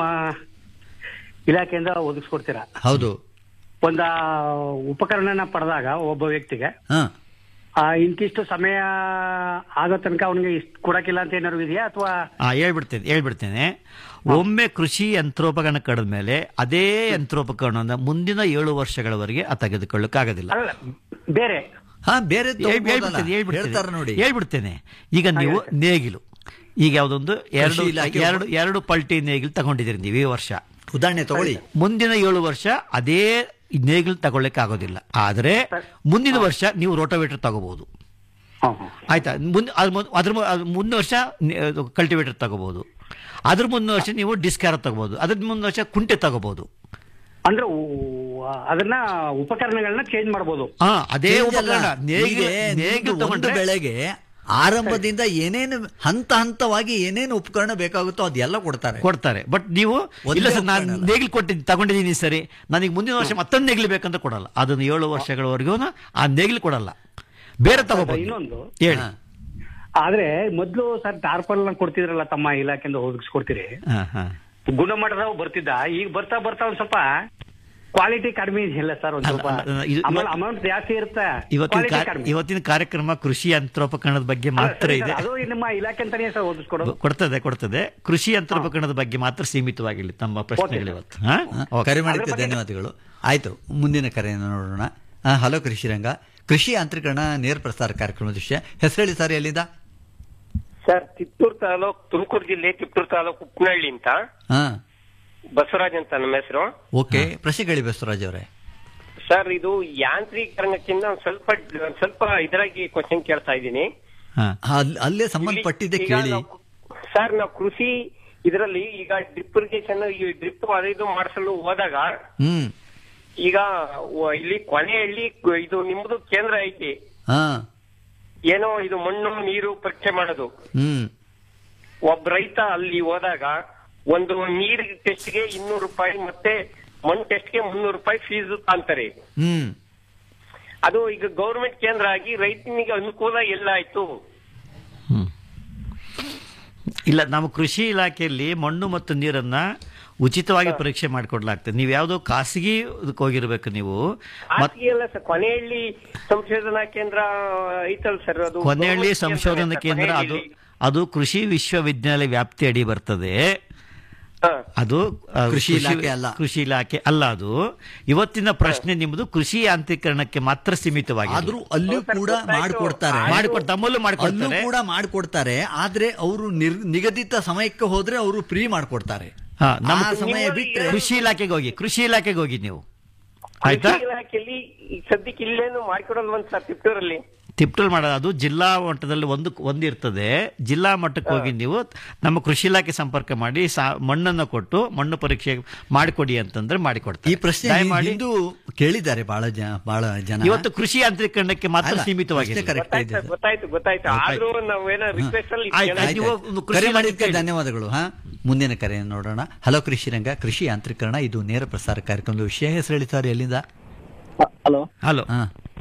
ಇಲಾಖೆಯಿಂದ ಒದಗಿಸ್ಕೊಡ್ತೀರಾ ಹೌದು ಒಂದ ಉಪಕರಣನ ಪಡೆದಾಗ ಒಬ್ಬ ವ್ಯಕ್ತಿಗೆ ಹಾ ಆ ಇಂತಿಷ್ಟು ಸಮಯ ಆಗೋ ತನಕ ಅವನಿಗೆ ಇಷ್ಟು ಕೊಡಕ್ಕಿಲ್ಲ ಅಂತ ಏನಾದ್ರು ಇದೆಯಾ ಅಥವಾ ಆ ಹೇಳ್ಬಿಡ್ತೇನೆ ಹೇಳ್ಬಿಡ್ತೇನೆ ಒಮ್ಮೆ ಕೃಷಿ ಯಂತ್ರೋಪಕರಣ ಕಳೆದ ಮೇಲೆ ಅದೇ ಯಂತ್ರೋಪಕರಣವನ್ನು ಮುಂದಿನ ಏಳು ವರ್ಷಗಳವರೆಗೆ ಆ ತೆಗೆದುಕೊಳ್ಳಕ್ಕಾಗೋದಿಲ್ಲ ಅಲ್ಲ ಬೇರೆ ಹಾ ಬೇರೆ ಹೇಳ್- ಹೇಳ್ಬಿಡ್ತೇನೆ, ಹೇಳ್ಬಿಡ್ತೇನೆ. ಹೇಳ್ತಾರೆ ನೋಡಿ ಹೇಳ್ಬಿಡ್ತೇನೆ ಈಗ ನೀವು ನೇಗಿಲು ಈಗ ಯಾವ್ದೊಂದು ಎರಡು ಕೃಷಿ ಇಲಾಖೆ ಎರಡು ಎರಡು ಪಲ್ಟಿ ನೇಗಿಲು ತಗೊಂಡಿದ್ದೀರಿ ನೀವು ಈ ವರ್ಷ ಉದಾಹರಣೆ ತಗೊಳ್ಳಿ ಮುಂದಿನ ಏಳು ವರ್ಷ ಅದೇ ನೇಗಿಲು ತಗೊಳ್ಳಿಕ್ಕೆ ಆಗೋದಿಲ್ಲ ಆದ್ರೆ ಮುಂದಿನ ವರ್ಷ ನೀವು ರೋಟೋವೇಟರ್ ತಗೋಬಹುದು ಆಯ್ತಾ ಮುಂದೆ ಅದ್ರ ಮೊದ್- ಅದ್ರ ಮೊ- ಅದ್ರ ಮುಂದಿನ ವರ್ಷ ಕಲ್ಟಿವೇಟರ್ ತಗೋಬಹುದು ಅದ್ರ ಮುಂದಿನ ವರ್ಷ ನೀವು ಡಿಸ್ಕ್ಯಾರ ತಗೋಬಹುದು ಅದ್ರ ಮುಂದಿನ ವರ್ಷ ಕುಂಟೆ ತಗೋಬಹುದು ಅಂದ್ರೆ ಊ- ಅದನ್ನ ಉಪಕರಣಗಳನ್ನ ಚೇಂಜ್ ಮಾಡಬಹುದು ಹಾ ಅದೇ Change ಅಲ್ಲ. ಉಪಕರಣ ನೇಗಿಲು ಹೀಗೆ ನೇಗಿಲು ನಿಮ್ದು ಒಂದು ತಗೊಂಡ್ರೆ ಬೆಳೆಗೆ ಆರಂಭದಿಂದ ಏನೇನು ಹಂತ ಹಂತವಾಗಿ ಏನೇನು ಉಪಕರಣ ಬೇಕಾಗುತ್ತೋ ಅದೆಲ್ಲ ಕೊಡ್ತಾರೆ ಕೊಡ್ತಾರೆ ಬಟ್ ನೀವು ಒಂದೇ ಇಲ್ಲ ಸರ್ ನಾನು ಉಪಕರಣ ಅಲ್ಲ. ನೇಗಿಲು ಕೊಟ್ಟಿದ್ದೀನಿ ತಗೊಂಡಿದ್ದೀನಿ ಸರಿ ನನಗೆ ಮುಂದಿನ ವರ್ಷ ಮತ್ತೊಂದು ನೇಗಿಲು ಬೇಕಂತ ಕೊಡಲ್ಲ ಅದನ್ನು ಏಳು ವರ್ಷಗಳವರೆಗೂ ಆ ನೇಗಿಲು ಕೊಡಲ್ಲ ಬೇರೆ ತಗೋಬಹುದು ಇನ್ನೊಂದು ಹೇಳಿ ಆದ್ರೆ ಮೊದ್ಲು ಸರ್ ಟಾರ್ಪಲ್ ಕೊಡ್ತಿದ್ರಲ್ಲ ತಮ್ಮ ಇಲಾಖೆಯಿಂದ ಒದಗಿಸ್ಕೊಡ್ತೀರಿ ಹಾ ಹಾ ಗುಣಮಟ್ಟದವ್ ಬರ್ತಿದ್ದ ಈಗ ಬರ್ತಾ ಬರ್ತಾ ಒಂದ್ ಸ್ವಲ್ಪ ಕ್ವಾಲಿಟಿ ಕಡಿಮೆ ಇಲ್ಲ ಸರ್ ಒಂದ್ ಅಲ್ಲ, ಸ್ವಲ್ಪ ಅಲ್ಲ, ಇದು- ಆಮೇಲೆ ಅಮೌಂಟ್ ಜಾಸ್ತಿ ಇರುತ್ತೆ ಇವತ್ತಿನ quality ಕಾ- ಕಡಿಮೆ. ಇವತ್ತಿನ ಕಾರ್ಯಕ್ರಮ ಕೃಷಿ ಯಂತ್ರೋಪಕರಣದ ಬಗ್ಗೆ ಅಲ್ಲ, ಮಾತ್ರ ಸರಿ ಇದೆ ಸರ್, ಅದು ನಿಮ್ಮ ಇಲಾಖೆ ಅಂತಾನೆ ಸರ್ ಓದಿಸ್ಕೊಡೋದು ಕೊಡ್ತದೆ ಕೊಡ್ತದೆ ಕೃಷಿ ಯಂತ್ರೋಪಕರಣದ ಬಗ್ಗೆ ಮಾತ್ರ ಸೀಮಿತವಾಗಿಲ್ಲ ತಮ್ಮ ಪ್ರಶ್ನೆಗಳು ಇವತ್ತು ಹಾ? ಹಾ, ಓಕೆ. ಕರೆ ಮಾಡಿದ್ದಕ್ಕೆ ಧನ್ಯವಾದಗಳು ಆಯ್ತು ಮುಂದಿನ ಕರೆಯನ್ನು ನೋಡೋಣ ಆ, ಹಲೋ ಕೃಷಿ ರಂಗ ಕೃಷಿ ಯಾಂತ್ರೀಕರಣ ನೇರ ಪ್ರಸಾರ ಕಾರ್ಯಕ್ರಮದ ವಿಷಯ ಹೆಸರು ಹೇಳಿ ಸರ್ ಎಲ್ಲಿಂದ ಸರ್ ಕಿತ್ತೂರು ತಾಲೂಕ್ ತುಮಕೂರು ಜಿಲ್ಲೆ ಕಿತ್ತೂರು ತಾಲೂಕು ಉಪ್ಪನಹಳ್ಳಿ ಅಂತ ಹಾ ಬಸವರಾಜ್ ಅಂತ ನಮ್ಮ ಹೆಸರು ಓಕೆ ಪ್ರಶ್ನೆಗಳಿ ಬಸವರಾಜ್ ಅವರೇ ಸರ್ ಇದು ಯಾಂತ್ರೀಕರಣಕ್ಕಿಂತ ಒಂದ್ ಸ್ವಲ್ಪ ಒಂದ್ ಸ್ವಲ್ಪ ಇದರಾಗಿ ಕ್ವಶನ್ ಕೇಳ್ತಾ ಇದ್ದೀನಿ ಅಲ್- ಅಲ್ಲೇ ಸಂಬಂಧಪಟ್ಟಿದ್ದೆ ಈಗ ಕೇಳಿ ನಾವು- ಸರ್ ನಾವು ಕೃಷಿ ಇದರಲ್ಲಿ ಈಗ ಡ್ರಿಪ್ ಇರಿಗೇಷನ್ ಈ ಡ್ರಿಪ್ ಅದು ಇದು ಮಾಡಿಸಲು ಹೋದಾಗ ಹ್ಮ್ ಈಗ ವ- ಇಲ್ಲಿ ಕೊನೆಯಲ್ಲಿ ಕ- ಇದು ನಿಮ್ದು ಕೇಂದ್ರ ಐತಿ ಹಾ ಏನೋ ಇದು ಮಣ್ಣು ನೀರು ಪರೀಕ್ಷೆ ಮಾಡೋದು ಹ್ಮ್ ಒಬ್ಬ ರೈತ ಅಲ್ಲಿ ಹೋದಾಗ ಒಂದು ನೀರ್ ಟೆಸ್ಟ್ಗೆ ಇನ್ನೂರು ರೂಪಾಯಿ ಮತ್ತೆ ಮಣ್ಣು ಟೆಸ್ಟ್ಗೆ ಮುನ್ನೂರು ರೂಪಾಯಿ ಫೀಸ್ ಅಂತಾರೆ ಹ್ಮ್ ಅದು ಈಗ ಗೌರ್ಮೆಂಟ್ ಕೇಂದ್ರ ಆಗಿ ರೈತನಿಗೆ ಅನುಕೂಲ ಎಲ್ಲ ಆಯ್ತು ಇಲ್ಲ ನಮ್ಮ ಕೃಷಿ ಇಲಾಖೆಯಲ್ಲಿ ಮಣ್ಣು ಮತ್ತು ನೀರನ್ನ ಉಚಿತವಾಗಿ ಪರೀಕ್ಷೆ ಮಾಡಿಕೊಡ್ಲಾಗ್ತದೆ ನೀವು ಯಾವುದೋ ಖಾಸಗಿ ಇದಕ್ಕೆ ಹೋಗಿರ್ಬೇಕು ನೀವು ಮತ್ ಖಾಸಗಿ ಅಲ್ಲ ಸರ್ ಕೊನೆಹಳ್ಳಿ ಸಂಶೋಧನಾ ಕೇಂದ್ರ ಐತಲ್ ಸರ್ ಅದು ಕೊನೆಹಳ್ಳಿ government ಸಂಶೋಧನಾ ಸರ್, ಕೇಂದ್ರ ಅದು ಕೊನೆಹಳ್ಳಿ. ಅದು ಕೃಷಿ ವಿಶ್ವವಿದ್ಯಾಲಯ ವ್ಯಾಪ್ತಿ ಅಡಿ ಬರ್ತದೆ ಅದು ಆ, ಕೃಷಿ ಇಲಾಖೆ ಅಲ್ಲ. ಕೃಷಿ ಇಲಾಖೆ ಅಲ್ಲ ಅದು ಇವತ್ತಿನ ಪ್ರಶ್ನೆ ನಿಮ್ಮದು ಕೃಷಿ ಯಾಂತ್ರೀಕರಣಕ್ಕೆ ಮಾತ್ರ ಸೀಮಿತವಾಗಿದೆ ಆದ್ರೂ ಅಲ್ಲೂ ಕೂಡ ಮಾಡಿಕೊಡ್ತಾರೆ ಮಾಡಿಕೊಡ್- ತಮ್ಮಲ್ಲೂ ಅಲ್ಲೂ ಮಾಡಿಕೊಡ್ತಾರೆ ಕೂಡ ಮಾಡಿಕೊಡ್ತಾರೆ ಆದ್ರೆ ಅವರು ನಿಗದಿತ ಸಮಯಕ್ಕೆ ಹೋದ್ರೆ ಅವರು ಫ್ರೀ ಮಾಡಿಕೊಡ್ತಾರೆ ಹಾ, ನಮ್ಮ ಆ ಸಮಯ ಬಿಟ್ರೆ ಕೃಷಿ ಇಲಾಖೆಗೆ ಹೋಗಿ ಕೃಷಿ ಇಲಾಖೆಗೆ ಹೋಗಿ ನೀವು ಆಯ್ತಾ ಕೃಷಿ ಇಲಾಖೆಯಲ್ಲಿ ಈಗ ಸದ್ಯಕ್ಕೆ ಇಲ್ಲೇನು ಮಾಡ್ಕೊಡಲ್ವಂತ ಸರ್ ತಿಪ್ಟೂರಲ್ಲಿ ತಿಪ್ಟಲ್ ಮಾಡೋದು ಅದು ಜಿಲ್ಲಾ ಮಟ್ಟದಲ್ಲಿ ಒಂದು ಒಂದು ಇರ್ತದೆ ಜಿಲ್ಲಾ ಮಟ್ಟಕ್ಕೆ ಹೋಗಿ ನೀವು ನಮ್ಮ ಕೃಷಿ ಇಲಾಖೆ ಸಂಪರ್ಕ ಮಾಡಿ ಸಾ- ಮಣ್ಣನ್ನು ಕೊಟ್ಟು ಮಣ್ಣು ಪರೀಕ್ಷೆ ಮಾಡಿಕೊಡಿ ಅಂತಂದ್ರೆ ಮಾಡಿಕೊಡ್ತಾರೆ ಈ ಪ್ರಶ್ನೆ ದಯಮಾಡಿ ಹಿಂದೂ ಕೇಳಿದ್ದಾರೆ ಬಹಳ ಜನ ಬಹಳ ಜನ ಇವತ್ತು ಕೃಷಿ ಯಾಂತ್ರೀಕರಣಕ್ಕೆ ಮಾತ್ರ ಅಲ್ಲ, ಸೀಮಿತವಾಗಿದೆ ಅಷ್ಟೇ correct ಇದೆ ಸರ್. ಗೊತ್ತಾಯ್ತು ಗೊತ್ತಾಯ್ತು ಆದ್ರೂ ನಾವೇನೋ ರಿಕ್ವೆಸ್ಟ್ ಅಲ್ಲಿ ಆಯ್ತು, ಆಯ್ತು. ನೀವು ಒಂದು ಕೃಷಿ ಕರೆ ಇಲಾಖೆ ಮಾಡಿದ್ದಕ್ಕೆ ಕೇಳಿ. ಧನ್ಯವಾದಗಳು ಹಾ ಮುಂದಿನ ಕರೆಯನ್ನು ನೋಡೋಣ ಹಲೋ ಕೃಷಿ ರಂಗ ಕೃಷಿ ಯಾಂತ್ರೀಕರಣ ಇದು ನೇರ ಪ್ರಸಾರ ಕಾರ್ಯಕ್ರಮದ ವಿಷಯ ಹೆಸರು ಹೇಳಿ ಸರ್ ಎಲ್ಲಿಂದ ಹಲೋ ಹಲೋ ಹಾ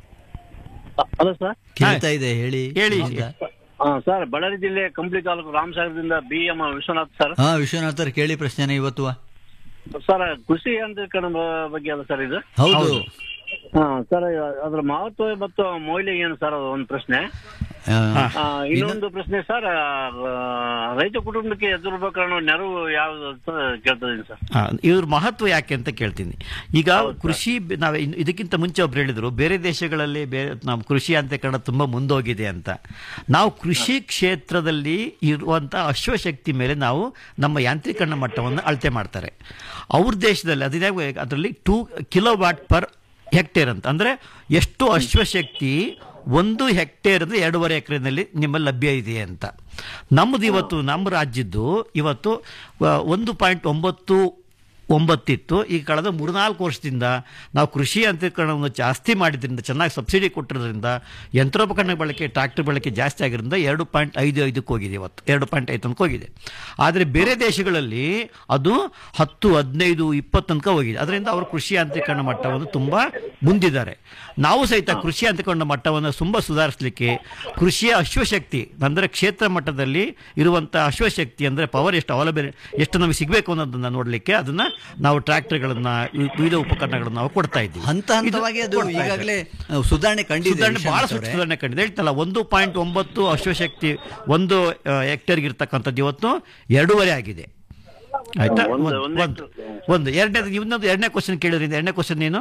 ಹಲೋ ಸರ್ ಕೇಳ್ತಾ ಇದೆ ಹೇಳಿ ಹೇಳಿ. ಎಲ್ಲಿಂದ? ಸರ್ ಬಳ್ಳಾರಿ ಜಿಲ್ಲೆ ಕಂಪ್ಲಿ ತಾಲೂಕು ರಾಮಸಾಗರದಿಂದ ಬಿ ಎಂ ವಿಶ್ವನಾಥ್ ಸರ್ ಹಾ ವಿಶ್ವನಾಥರ್ ಕೇಳಿ ಪ್ರಶ್ನೆನ ಇವತ್ತು ಸರ್ ಕೃಷಿ ಯಾಂತ್ರೀಕರಣ ಬ- ಬಗ್ಗೆ ಅಲ್ಲ ಸರ್ ಇದು ಹೌದು ಹಾ ಸರ್ ಅದ್ರ ಮಹತ್ವ ಮತ್ತು ಮೌಲ್ಯ ಏನು ಸರ್ ಅದು ಒಂದು ಪ್ರಶ್ನೆ ಆ, ಆ, ಇನ್ನೊಂದು ಪ್ರಶ್ನೆ ಸರ್ ಆ, ರೈತ ಕುಟುಂಬಕ್ಕೆ ಎದುರುಪಕರಣ ನೆರವು ಯಾವ್ದು ಅಂತ ಕೇಳ್ತಾ ಇದೀನಿ ಸರ್ ಆ, ಇವ್ರ ಮಹತ್ವ ಯಾಕೆ ಅಂತ ಕೇಳ್ತೀನಿ ಈಗ ಕೃಷಿ ಬೆ- ನಾವು ಇನ್- ಇದಕ್ಕಿಂತ ಮುಂಚೆ ಒಬ್ರು ಹೇಳಿದ್ರು ಬೇರೆ ದೇಶಗಳಲ್ಲಿ ಬೇರೆ ನಮ್ಮ ಕೃಷಿ ಯಾಂತ್ರೀಕರಣ ತುಂಬಾ ಮುಂದೋಗಿದೆ ಅಂತ ನಾವು ಕೃಷಿ ಕ್ಷೇತ್ರದಲ್ಲಿ ಇರುವಂತ ಅಶ್ವಶಕ್ತಿ ಮೇಲೆ ನಾವು ನಮ್ಮ ಯಾಂತ್ರೀಕರಣ ಮಟ್ಟವನ್ನು ಅಳತೆ ಮಾಡ್ತಾರೆ ಅವ್ರ ದೇಶದಲ್ಲಿ ಅದೇ ಅದರಲ್ಲಿ two kilo watt per hectare ಅಂತ ಅಂದ್ರೆ ಎಷ್ಟು ಅಶ್ವಶಕ್ತಿ ಒಂದು ಹೆಕ್ಟೇರ್ ಅಂದ್ರೆ ಎರಡೂವರೆ ಎಕರೆನಲ್ಲಿ ನಿಮ್ಮಲ್ಲಿ ಲಭ್ಯ ಇದೆ ಅಂತ ನಮ್ಮದು ಇವತ್ತು ನಮ್ಮ ರಾಜ್ಯದ್ದು ಇವತ್ತು ಆ, ಒಂದು ಪಾಯಿಂಟ್ ಒಂಬತ್ತು ಒಂಬತ್ತಿತ್ತು ಈ ಕಳೆದ ಮೂರ್ನಾಲ್ಕು ವರ್ಷದಿಂದ ನಾವು ಕೃಷಿ ಯಂತ್ರೀಕರಣವನ್ನು ಜಾಸ್ತಿ ಮಾಡಿದ್ರಿಂದ ಚೆನ್ನಾಗಿ ಸಬ್ಸಿಡಿ ಕೊಟ್ಟಿರೋದ್ರಿಂದ ಯಂತ್ರೋಪಕರಣ ಬಳಕೆ ಟ್ರಾಕ್ಟರ್ ಬಳಕೆ ಜಾಸ್ತಿ ಆಗಿರೋದ್ರಿಂದ ಎರಡು ಪಾಯಿಂಟ್ ಐದು ಐದಕ್ಕೆ ಹೋಗಿದೆ ಇವತ್ತು ಎರಡು ಪಾಯಿಂಟ್ ಐದು ತನಕ ಹೋಗಿದೆ ಆದರೆ ಬೇರೆ ದೇಶಗಳಲ್ಲಿ ಅದು ಹತ್ತು ಹದಿನೈದು ಇಪ್ಪತ್ತು ತನಕ ಹೋಗಿದೆ ಅದರಿಂದ ಅವರು ಕೃಷಿ ಯಾಂತ್ರೀಕರಣ ಮಟ್ಟವನ್ನು ತುಂಬ ಮುಂದಿದ್ದಾರೆ ನಾವು ಸಹಿತ ಕೃಷಿ ಯಾಂತ್ರೀಕರಣ ಮಟ್ಟವನ್ನು ತುಂಬ ಸುಧಾರಿಸಲಿಕ್ಕೆ ಕೃಷಿಯ ಅಶ್ವಶಕ್ತಿ ಅಂದರೆ ಕ್ಷೇತ್ರ ಮಟ್ಟದಲ್ಲಿ ಇರುವಂಥ ಅಶ್ವಶಕ್ತಿ ಅಂದರೆ ಪವರ್ ಎಷ್ಟು ಅವೈಲಬಲ್ ಎಷ್ಟು ನಮಗೆ ಸಿಗಬೇಕು ಅನ್ನೋದನ್ನ ನೋಡಲಿಕ್ಕೆ ಅದನ್ನ ನಾವು ಟ್ರ್ಯಾಕ್ಟರ್ಗಳನ್ನ ವಿವಿಧ ಉಪಕರಣಗಳನ್ನು ನಾವು ಕೊಡ್ತಾ ಇದ್ದೀವಿ ಹಂತ ಹಂತವಾಗಿ ಅದು ಕೊಡ್ತಾ ಇದ್ದಾರೆ. ಈಗಾಗಲೇ ಅಹ್, ಸುಧಾರಣೆ ಕಂಡಿದೆ ಸುಧಾರಣೆ ಬಹಳ ವಿಶ್ವನಾಥ್ ಅವರೇ. ಸುಧಾರಣೆ ಕಂಡಿದೆ ಹೇಳ್ತಲ್ಲ ಒಂದು ಪಾಯಿಂಟ್ ಒಂಬತ್ತು ಅಶ್ವಶಕ್ತಿ ಒಂದು ಹೆಕ್ಟೇರ್ಗೆ ಇರ್ತಕ್ಕಂಥದ್ದು ಇವತ್ತು ಎರಡೂವರೆ ಆಗಿದೆ ಆಯ್ತಾ ಒಂದು- ಒಂದು ಒಂದು ಒಂದು ಎರಡನೇ ಇನ್ನೊಂದು ಎರಡನೇ ಕ್ವಶನ್ ಕೇಳಿದ್ರಿಂದ ಎರಡನೇ ಕ್ವಶನ್ ಏನು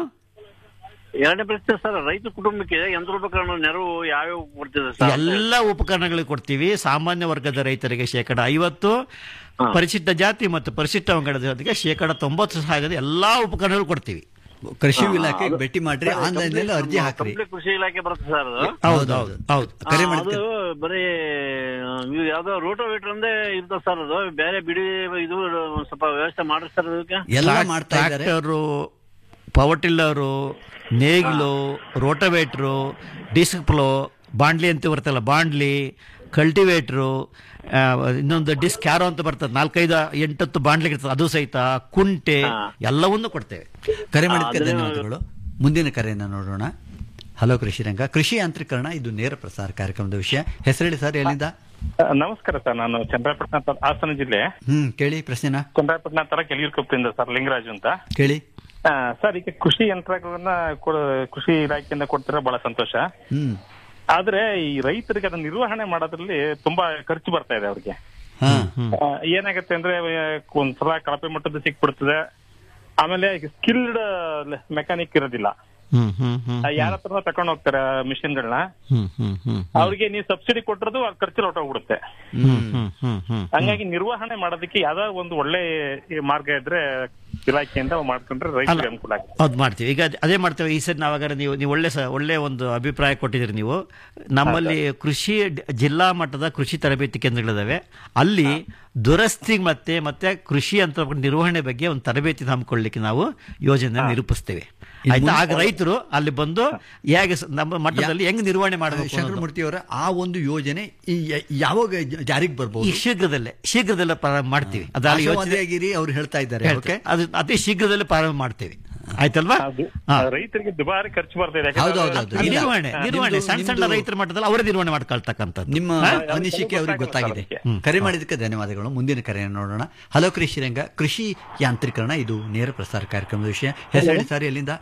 ಎರಡನೇ ಪ್ರಶ್ನೆ ಸರ್ ರೈತ ಕುಟುಂಬಕ್ಕೆ ಯಂತ್ರೋಪಕರಣ ನೆರವು ಯಾವ್ಯಾವ ಕೊಡ್ತಿದೆ ಸರ್ ಎಲ್ಲ ಉಪಕರಣಗಳಿಗೆ ಕೊಡ್ತೀವಿ ಸಾಮಾನ್ಯ ವರ್ಗದ ರೈತರಿಗೆ ಶೇಕಡ ಐವತ್ತು ಪರಿಶಿಷ್ಟ ಜಾತಿ ಮತ್ತು ಪರಿಶಿಷ್ಟ ಪಂಗಡದ ಜೊತೆಗೆ ಶೇಕಡ ತೊಂಬತ್ತು ಸಹಾಯದ ಎಲ್ಲಾ ಉಪಕರಣಗಳು ಕೊಡ್ತೀವಿ ಕೃಷಿ ಇಲಾಖೆಗೆ ಭೇಟಿ ಮಾಡ್ರಿ ಆನ್ಲೈನ್ ನಲ್ಲಿ ಅರ್ಜಿ ಹಾಕ್ರಿ ಕಂಪ್ಲೀಟ್ ಕೃಷಿ ಇಲಾಖೆ ಬರುತ್ತೆ ಸರ್ ಅದು ಹೌದು ಹೌದು ಹೌದು ಕರೆ ಆ, ಮಾಡ್ತೀವಿ ಅದು ಬರೀ ಆ, ಇವು ಯಾವ್ದೋ ರೋಟೋವೇಟರ್ ಅಂದೇ ಇರ್ತದೆ ಸರ್ ಅದು ಬೇರೆ ಬಿಡಿ ಇದು ಒಂದ್ ಸ್ವಲ್ಪ ವ್ಯವಸ್ಥೆ ಮಾಡ್ರಿ ಸರ್ ಅದಕ್ಕೆ ಎಲ್ಲ ಮಾಡ್ತಾ ಇದ್ದಾರೆ ಟ್ರ್ಯಾಕ್ಟರು ಪವರ್ ಟಿಲ್ಲರು ನೇಗಿಲು ರೋಟವೇಟ್ರು ಡಿಸ್ಕ್ ಪ್ಲೋ ಬಾಂಡ್ಲಿ ಅಂತ ಬರ್ತಲ್ಲ ಬಾಂಡ್ಲಿ ಕಲ್ಟಿವೇಟ್ರು ಆ, ಇನ್ನೊಂದು ಡಿಸ್ಕ್ ಕ್ಯಾರೋ ಅಂತ ಬರ್ತದೆ ನಾಲ್ಕೈದು ಎಂಟತ್ತು ಬಾಂಡ್ಲಿ ಇರ್ತದೆ ಅದು ಸಹಿತ ಕುಂಟೆ ಎಲ್ಲವನ್ನೂ ಕೊಡ್ತೇವೆ ಕರೆ ಮಾಡಿದ್ದಕ್ಕೆ ಧನ್ಯವಾದಗಳು ಮುಂದಿನ ಕರೆಯನ್ನ ನೋಡೋಣ ಹಲೋ ಕೃಷಿ ರಂಗ ಕೃಷಿ ಯಾಂತ್ರೀಕರಣ ಇದು ನೇರ ಪ್ರಸಾರ ಕಾರ್ಯಕ್ರಮದ ವಿಷಯ ಹೆಸರೇಳಿ ಸರ್ ಎಲ್ಲಿಂದ ನಮಸ್ಕಾರ ಸರ್ ನಾನು ಚಂದ್ರಪಟ್ಟಣ ತ- ಹಾಸನ ಜಿಲ್ಲೆ ಹ್ಮ್ ಕೇಳಿ ಪ್ರಶ್ನೆನ ಚಂದ್ರಪಟ್ಟಣ ತರ ಕೆಳಗಿರ್ಕೊಪ್ಪಿಂದ ಸರ್ ಲಿಂಗರಾಜು ಅಂತ ಕೇಳಿ ಆ, ಸರ್ ಈಗ ಕೃಷಿ ಯಂತ್ರಗಳನ್ನ ಕೊಡ- ಕೃಷಿ ಇಲಾಖೆಯಿಂದ ಕೊಡ್ತಿರೋ ಬಹಳ ಸಂತೋಷ ಹ್ಮ್ ಆದ್ರೆ ಈ ರೈತರಿಗೆ ಅದನ್ನ ನಿರ್ವಹಣೆ ಮಾಡೋದ್ರಲ್ಲಿ ತುಂಬಾ ಖರ್ಚು ಬರ್ತಾ ಇದೆ ಅವ್ರಿಗೆ ಹಾ ಆ, ಏನಾಗತ್ತೆ ಅಂದ್ರೆ ಆ, ಒಂದ್ಸಲ ಕಳಪೆ ಮಟ್ಟದ ಸಿಕ್ಬಿಡ್ತದೆ ಆಮೇಲೆ ಸ್ಕಿಲ್ಡ್ ಮೆಕ್ಯಾನಿಕ್ ಇರೋದಿಲ್ಲ ಹ್ಮ್ ಹ್ಮ್ ಹ್ಮ್ ಯಾರ ಹತ್ರ ತಗೊಂಡ್ ಹೋಗ್ತಾರೆ ಮಿಷಿನ್ಗಳನ್ನ ಹ್ಮ್ ಹ್ಮ್ ಹ್ಮ್ ಅವ್ರಿಗೆ ನೀವು ಸಬ್ಸಿಡಿ ಕೊಟ್ಟಿರೋದು ಆ ಖರ್ಚು ಹೊರಟೋಗ್ಬಿಡುತ್ತೆ ಹ್ಮ್ ಹ್ಮ್ ಹ್ಮ್ ಹ್ಮ್ ಹಂಗಾಗಿ ನಿರ್ವಹಣೆ ಮಾಡೋದಕ್ಕೆ ಯಾವ್ದೋ ಒಂದು ಒಳ್ಳೆ ಈ ಮಾರ್ಗ ಇದ್ರೆ ಇಲಾಖೆಯಿಂದ ಮಾಡ್ಕೊಂಡ್ರೆ ರೈತರಿಗೆ ಅನುಕೂಲ ಆಗುತ್ತೆ ಹೌದು ಮಾಡ್ತೀವಿ ಈಗ ಅದ್- ಅದೇ ಮಾಡ್ತೇವೆ ಈ ಸರಿ ನಾವಾಗಾದ್ರೆ ನೀವು ನೀವು ಒಳ್ಳೆ ಸ ಒಳ್ಳೆ ಒಂದು ಅಭಿಪ್ರಾಯ ಕೊಟ್ಟಿದ್ದೀರಿ ನೀವು ನಮ್ಮಲ್ಲಿ ಕೃಷಿ ಡ್- ಜಿಲ್ಲಾ ಮಟ್ಟದ ಕೃಷಿ ತರಬೇತಿ ಕೇಂದ್ರಗಳಿದಾವೆ ಅಲ್ಲಿ ದುರಸ್ತಿ ಮತ್ತೆ ಮತ್ತೆ ಕೃಷಿ ಅಂತ ನಿರ್ವಹಣೆ ಬಗ್ಗೆ ಒಂದು ತರಬೇತಿ ಹಮ್ಮಿಕೊಳ್ಳಿಕ್ಕೆ ನಾವು ಯೋಜನೆ ನಿರೂಪಿಸ್ತೇವೆ ಆಯ್ತಾ ಆಗ ರೈತರು ಅಲ್ಲಿ ಬಂದು ಹೇಗೆ ಸ- ನಮ್ಮ ಮಟ್ಟದಲ್ಲಿ ಹೆಂಗ್ ನಿರ್ವಹಣೆ ಮಾಡಬೇಕು ಅನ್ನೋದು. ಶಂಕರಮೂರ್ತಿ ಅವರ ಆ ಒಂದು ಯೋಜನೆ ಈ ಯ- ಯಾವಾಗ ಜ- ಜಾರಿಗೆ ಈ ಬರ್ಬೋದು ಶೀಘ್ರದಲ್ಲೇ ಶೀಘ್ರದಲ್ಲೇ ಪ್ರಾರಂಭ ಮಾಡ್ತೀವಿ ಅದಾದ ಯೋಚನೆ ಆಶಾವಾದಿಯಾಗಿರಿ ಅವ್ರು ಹೇಳ್ತಾ ಇದ್ದಾರೆ ಹೇಳ್ತೆ. ಓಕೆ ಅದು ಅತಿ ಶೀಘ್ರದಲ್ಲೇ ಪ್ರಾರಂಭ ಮಾಡ್ತೇವೆ ಆಯ್ತಲ್ವಾ ಹಾ. ರೈತರಿಗೆ ದುಬಾರಿ ಖರ್ಚು ಬರ್ತಾ ಇದೆ ಹೌದು, ಯಾಕಂದ್ರೆ ಹೌದು, ಹೌದು. ಆ ಇಲ್ಲ. ನಿರ್ವಹಣೆ ಹಾ, ನಿರ್ವಹಣೆ ನಿಮ್ದು- ಸಣ್ಣ ಸಣ್ಣ ನಿಮ್ದು- ರೈತರ ಮಟ್ಟದಲ್ಲಿ ಅವರೇ ನಿರ್ವಹಣೆ ಮಾಡ್ಕೊಳ್ತಕ್ಕಂಥದ್ದು ನಿಮ್ಮ ಹಾ? ಅನಿಸಿಕೆ ಅವ್ರಿಗೆ ಗೊತ್ತಾಗಿದೆ ಕರೆ ಮಾಡಿದ್ದಕ್ಕೆ ಧನ್ಯವಾದಗಳು ಮುಂದಿನ ಕರೆಯನ್ನು ನೋಡೋಣ ಹಲೋ ಕೃಷಿ ರಂಗ ಕೃಷಿ ಯಾಂತ್ರೀಕರಣ ಇದು ನೇರ ಪ್ರಸಾರ ಕಾರ್ಯಕ್ರಮದ ವಿಷಯ ಹೆಸರು ಸರ್ ಎಲ್ಲಿಂದ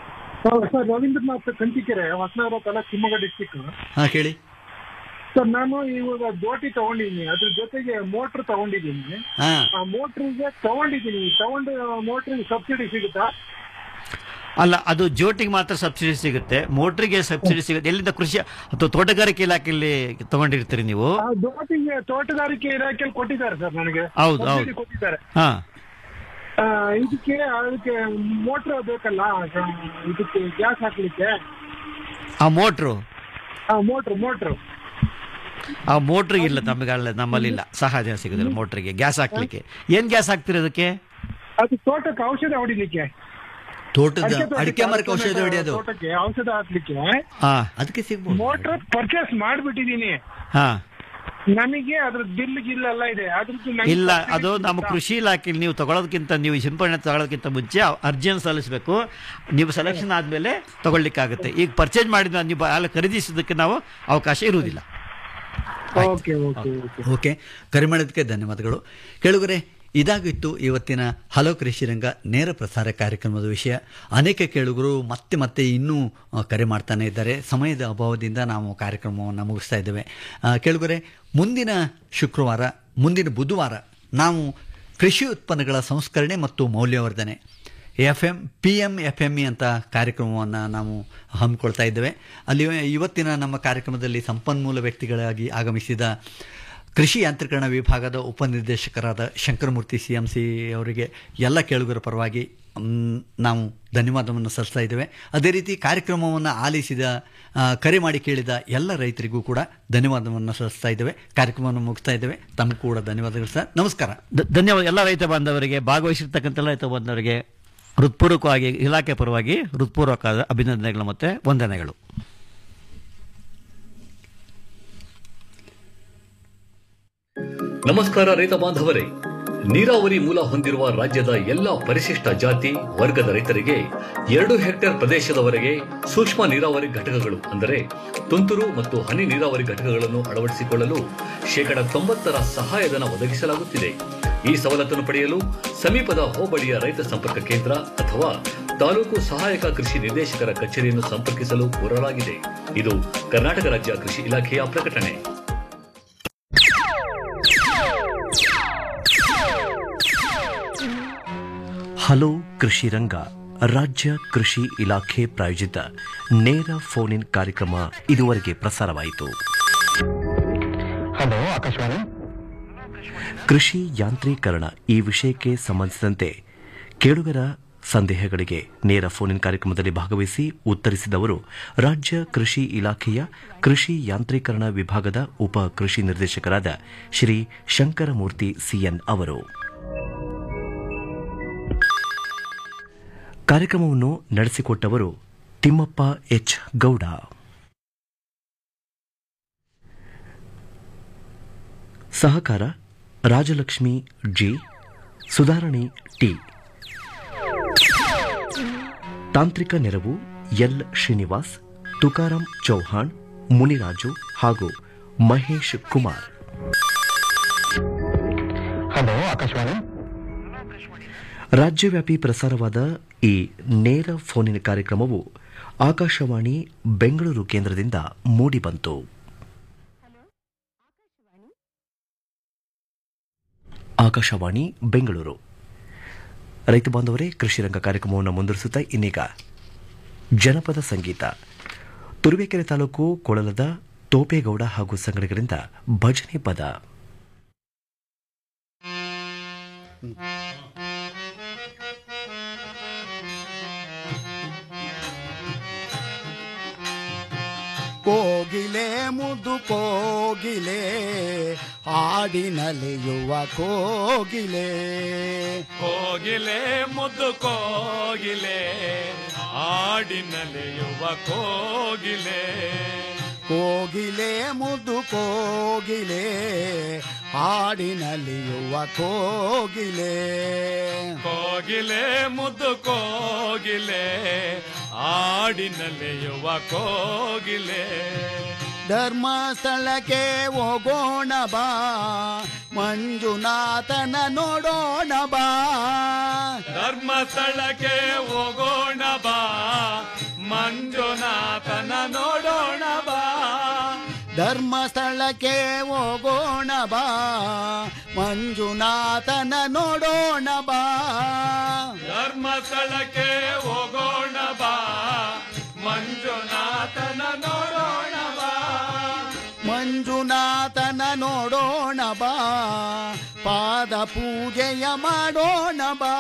ಸರ್ ರವೀಂದ್ರನಾಥ್ ಕಂಚಿಕೆರೆ ಹೊಸನಗರ ತಾಲೂಕು ಶಿವಮೊಗ್ಗ ಡಿಸ್ಟಿಕ್ ಹಾ ಕೇಳಿ ಸರ್ ನಾನು ಇವಾಗ ದೋಟಿ ತಗೊಂಡಿದ್ದೀನಿ ಅದ್ರ ಜೊತೆಗೆ ಮೋಟರ್ ತಗೊಂಡಿದ್ದೀನಿ ಹಾ ಆ ಮೋಟ್ರಿಗೆ ತಗೊಂಡಿದ್ದೀನಿ ತಗೊಂಡು ಮೋಟ್ರಿಗೆ ಸಬ್ಸಿಡಿ ಸಿಗುತ್ತಾ ಅಲ್ಲ ಅದು ಜೋಟಿಗೆ ಮಾತ್ರ ಸಬ್ಸಿಡಿ ಸಿಗುತ್ತೆ ಮೋಟ್ರಿಗೆ ಸಬ್ಸಿಡಿ ಸಿಗುತ್ತೆ ಎಲ್ಲಿಂದ ಕೃಷಿ ಅಥವಾ ತೋಟಗಾರಿಕೆ ಇಲಾಖೆಯಲ್ಲಿ ತಗೊಂಡಿರ್ತೀರಿ ನೀವು ಆ ದೋಟಿಗೆ ತೋಟಗಾರಿಕೆ ಇಲಾಖೆಯಲ್ಲಿ ಕೊಟ್ಟಿದ್ದಾರೆ ಸರ್ ನನಗೆ ಹೌದು, ಸಬ್ಸಿಡಿ ಹೌದು. ಕೊಟ್ಟಿದ್ದಾರೆ ಹಾ ಆ, ಇದಕ್ಕೆ ಅದಕ್ಕೆ ಮೋಟ್ರ್ ಬೇಕಲ್ಲ ಆ, ಇದಕ್ಕೆ ಗ್ಯಾಸ್ ಹಾಕ್ಲಿಕ್ಕೆ ಆ ಮೋಟ್ರು ಮೋಟ್ರ್ ಮೋಟ್ರ್ ಆ ಮೋಟ್ರ್ ಇಲ್ಲ ನಮಗೆ ಅಲ್ಲ ನಮ್ಮಲ್ಲಿ ಇಲ್ಲ ಸಹಜ ಸಿಗೋದಿಲ್ಲ ಮೋಟ್ರಿಗೆ ಗ್ಯಾಸ್ ಹಾಕ್ಲಿಕ್ಕೆ ಏನ್ ಗ್ಯಾಸ್ ಹಾಕ್ತೀರಿ ಅದಕ್ಕೆ ಅದು ತೋಟಕ್ಕೆ ಔಷಧ ಹೊಡಿಲಿಕ್ಕೆ ತೋಟದ ಅಡಿಕೆ ತೋಟಕ್ಕೆ ಅಡಿಕೆ ಮರಕ್ಕೆ ಔಷಧ ಔಷಧ ಹೊಡೆಯೋದು ತೋಟಕ್ಕೆ ಔಷಧ ಹಾಕ್ಲಿಕ್ಕೆ ಹಾ ಅದಕ್ಕೆ ಸಿಗ್ಬೋದು ಮೋಟ್ರ್ ಪರ್ಚೇಸ್ ಮಾಡ್ಬಿಟ್ಟಿದೀನಿ ಹಾ ನಮಗೆ ಅದ್ರ ಬಿಲ್ ಗಿಲ್ ಎಲ್ಲ ಇದೆ ಅದ್ರದ್ದು ನಂಗೆ ಇಲ್ಲ subsidy ಅದು ನಮ್ಮ ಸಿಗುತ್ತಾ? ಕೃಷಿ ಇಲಾಖೆಯಲ್ಲಿ ನೀವು ತಗೊಳ್ಳೋದಕ್ಕಿಂತ ನೀವು ಸಿಂಪಡಣೆ ತಗೊಳ್ಳೋದಕ್ಕಿಂತ ಮುಂಚೆ ಅರ್ಜಿಯನ್ನು ಸಲ್ಲಿಸಬೇಕು ನೀವು ಸೆಲೆಕ್ಷನ್ ಆದಮೇಲೆ ತಗೊಳ್ಳಿಕ್ಕಾಗುತ್ತೆ ಈಗ ಪರ್ಚೇಸ್ ಮಾಡಿದ ನೀವು ಅಲ್ಲಿ ಖರೀದಿಸೋದಕ್ಕೆ ನಾವು ಅವಕಾಶ ಇರುವುದಿಲ್ಲ ಓಕೆ ಓಕೆ ಓಕೆ ಓಕೆ ಕರೆ ಮಾಡಿದ್ದಕ್ಕೆ ಧನ್ಯವಾದಗಳು ಕೇಳುಗರೆ ಇದಾಗಿತ್ತು ಇವತ್ತಿನ ಹಲೋ ಕೃಷಿ ರಂಗ ನೇರ ಪ್ರಸಾರ ಕಾರ್ಯಕ್ರಮದ ವಿಷಯ ಅನೇಕ ಕೇಳುಗರು ಮತ್ತೆ ಮತ್ತೆ ಇನ್ನೂ ಆ, ಕರೆ ಮಾಡ್ತಾನೆ ಇದ್ದಾರೆ ಸಮಯದ ಅಭಾವದಿಂದ ನಾವು ಕಾರ್ಯಕ್ರಮವನ್ನು ಮುಗಿಸ್ತಾ ಇದ್ದೇವೆ ಆ, ಕೇಳುಗರೆ ಮುಂದಿನ ಶುಕ್ರವಾರ ಮುಂದಿನ ಬುಧವಾರ ನಾವು ಕೃಷಿ ಉತ್ಪನ್ನಗಳ ಸಂಸ್ಕರಣೆ ಮತ್ತು ಮೌಲ್ಯವರ್ಧನೆ F M P M F M E ಅಂತ ಕಾರ್ಯಕ್ರಮವನ್ನು ನಾವು ಹಮ್ಮಿಕೊಳ್ತಾ ಇದ್ದೇವೆ ಅಲ್ಲಿ ಇವತ್ತಿನ ನಮ್ಮ ಕಾರ್ಯಕ್ರಮದಲ್ಲಿ ಸಂಪನ್ಮೂಲ ವ್ಯಕ್ತಿಗಳಾಗಿ ಆಗಮಿಸಿದ ಕೃಷಿ ಯಾಂತ್ರೀಕರಣ ವಿಭಾಗದ ಉಪನಿರ್ದೇಶಕರಾದ ಶಂಕರಮೂರ್ತಿ ಸಿ ಎಂ ಸಿ ಅವರಿಗೆ ಎಲ್ಲ ಕೇಳುಗರ ಪರವಾಗಿ ಮ್, ನಾವು ಧನ್ಯವಾದವನ್ನು ಸಲ್ಲಿಸ್ತಾ ಇದ್ದೇವೆ ಅದೇ ರೀತಿ ಕಾರ್ಯಕ್ರಮವನ್ನು ಆಲಿಸಿದ ಆ, ಕರೆ ಮಾಡಿ ಕೇಳಿದ ಎಲ್ಲ ರೈತರಿಗೂ ಕೂಡ ಧನ್ಯವಾದವನ್ನು ಸಲ್ಲಿಸ್ತಾ ಇದ್ದೇವೆ ಕಾರ್ಯಕ್ರಮವನ್ನು ಮುಗಿಸ್ತಾ ಇದ್ದೇವೆ ತಮಗೂ ಕೂಡ ಧನ್ಯವಾದಗಳು ಸರ್ ನಮಸ್ಕಾರ ಧ- ಧನ್ಯವಾದ ಎಲ್ಲ ರೈತ ಬಾಂಧವರಿಗೆ ಭಾಗವಹಿಸಿರ್ತಕ್ಕಂಥ ಎಲ್ಲ ರೈತ ಬಾಂಧವರಿಗೆ ಹೃತ್ಪೂರ್ವಕವಾಗಿ ಇಲಾಖೆ ಪರವಾಗಿ ಹೃತ್ಪೂರ್ವಕ ಅಭಿನಂದನೆಗಳು ಮತ್ತು ವಂದನೆಗಳು ನಮಸ್ಕಾರ ರೈತ ಬಾಂಧವರೇ ನೀರಾವರಿ ಮೂಲ ಹೊಂದಿರುವ ರಾಜ್ಯದ ಎಲ್ಲ ಪರಿಶಿಷ್ಟ ಜಾತಿ ವರ್ಗದ ರೈತರಿಗೆ ಎರಡು ಹೆಕ್ಟೇರ್ ಪ್ರದೇಶದವರೆಗೆ ಸೂಕ್ಷ್ಮ ನೀರಾವರಿ ಘಟಕಗಳು ಅಂದರೆ ತುಂತುರು ಮತ್ತು ಹನಿ ನೀರಾವರಿ ಘಟಕಗಳನ್ನು ಅಳವಡಿಸಿಕೊಳ್ಳಲು ಶೇಕಡ ತೊಂಬತ್ತರ ಸಹಾಯಧನ ಒದಗಿಸಲಾಗುತ್ತಿದೆ ಈ ಸವಲತ್ತನ್ನು ಪಡೆಯಲು ಸಮೀಪದ ಹೋಬಳಿಯ ರೈತ ಸಂಪರ್ಕ ಕೇಂದ್ರ ಅಥವಾ ತಾಲೂಕು ಸಹಾಯಕ ಕೃಷಿ ನಿರ್ದೇಶಕರ ಕಚೇರಿಯನ್ನು ಸಂಪರ್ಕಿಸಲು ಕೋರಲಾಗಿದೆ ಇದು ಕರ್ನಾಟಕ ರಾಜ್ಯ ಕೃಷಿ ಇಲಾಖೆಯ ಪ್ರಕಟಣೆ ಹಲೋ ಕೃಷಿ ರಂಗ ರಾಜ್ಯ ಕೃಷಿ ಇಲಾಖೆ ಪ್ರಾಯೋಜಿತ ನೇರ ಫೋನ್ ಇನ್ ಕಾರ್ಯಕ್ರಮ ಇದುವರೆಗೆ ಪ್ರಸಾರವಾಯಿತು ಹಲೋ ಆಕಾಶವಾಣಿ ಕೃಷಿ ಯಾಂತ್ರೀಕರಣ ಈ ವಿಷಯಕ್ಕೆ ಸಂಬಂಧಿಸಿದಂತೆ ಕೇಳುಗರ ಸಂದೇಹಗಳಿಗೆ ನೇರ ಫೋನ್ ಇನ್ ಕಾರ್ಯಕ್ರಮದಲ್ಲಿ ಭಾಗವಹಿಸಿ ಉತ್ತರಿಸಿದವರು ರಾಜ್ಯ ಕೃಷಿ ಇಲಾಖೆಯ ಕೃಷಿ ಯಾಂತ್ರೀಕರಣ ವಿಭಾಗದ ಉಪ ಕೃಷಿ ನಿರ್ದೇಶಕರಾದ ಶ್ರೀ ಶಂಕರಮೂರ್ತಿ ಸಿಎನ್ ಅವರು ಕಾರ್ಯಕ್ರಮವನ್ನು ನಡೆಸಿಕೊಟ್ಟವರು ತಿಮ್ಮಪ್ಪ ಎಚ್ ಗೌಡ ಸಹಕಾರ ರಾಜಲಕ್ಷ್ಮಿ ಜಿ ಸುಧಾರಣಿ ಟಿ ತಾಂತ್ರಿಕ ನೆರವು ಎಲ್ ಶ್ರೀನಿವಾಸ್ ತುಕಾರಾಂ ಚೌಹಾಣ್ ಮುನಿರಾಜು ಹಾಗೂ ಮಹೇಶ್ ಕುಮಾರ್ ಹಲೋ ಆಕಾಶವಾಣಿ ರಾಜ್ಯವ್ಯಾಪಿ ಪ್ರಸಾರವಾದ ಈ ನೇರ ಫೋನಿನ ಕಾರ್ಯಕ್ರಮವು ಆಕಾಶವಾಣಿ ಬೆಂಗಳೂರು ಕೇಂದ್ರದಿಂದ ಮೂಡಿಬಂತು ಆಕಾಶವಾಣಿ ಬೆಂಗಳೂರು ರೈತ ಬಾಂಧವರೇ ಕೃಷಿ ರಂಗ ಕಾರ್ಯಕ್ರಮವನ್ನು ಮುಂದುವರಿಸುತ್ತಾ ಇನ್ನೀಗ ಜನಪದ ಸಂಗೀತ ತುರುವೇಕೆರೆ ತಾಲೂಕು ಕೊಳಲದ ತೋಪೇಗೌಡ ಹಾಗೂ ಸಂಗಡಿಗರಿಂದ ಭಜನೆ ಪದ ಕೋಗಿಲೆ ಮುದ್ದು ಕೋಗಿಲೆ ಹಾಡಿನಲಿಯುವ ಕೋಗಿಲೆ ಕೋಗಿಲೆ ಮುದ್ದು ಕೋಗಿಲೆ ಹಾಡಿನಲೆಯುವ ಕೋಗಿಲೆ ಕೋಗಿಲೆ ಮುದ್ದು ಕೋಗಿಲೆ ಹಾಡಿನಲಿಯುವ ಕೋಗಿಲೆ ಕೋಗಿಲೆ ಮುದ್ದು ಕೋಗಿಲೆ ಹಾಡಿನಲೆಯುವ ಕೋಗಿಲೆ ಧರ್ಮಸ್ಥಳಕ್ಕೆ ಹೋಗೋಣ ಬಾ ಮಂಜುನಾಥನ ನೋಡೋಣ ಬಾ ಧರ್ಮಸ್ಥಳಕ್ಕೆ ಹೋಗೋಣ ಬಾ ಮಂಜುನಾಥನ ನೋಡೋಣ ಬಾ ಧರ್ಮಸ್ಥಳಕ್ಕೆ ಹೋಗೋಣ ಬಾ ಮಂಜುನಾಥನ ನೋಡೋಣ ಬಾ ಧರ್ಮಸ್ಥಳಕ್ಕೆ ಹೋಗೋಣ ಬಾ ಮಂಜುನಾಥನ ನೋಡೋಣ ಬಾ ಮಂಜುನಾಥನ ನೋಡೋಣ ಬಾ ಪಾದ ಪೂಜೆಯ ಮಾಡೋಣ ಬಾ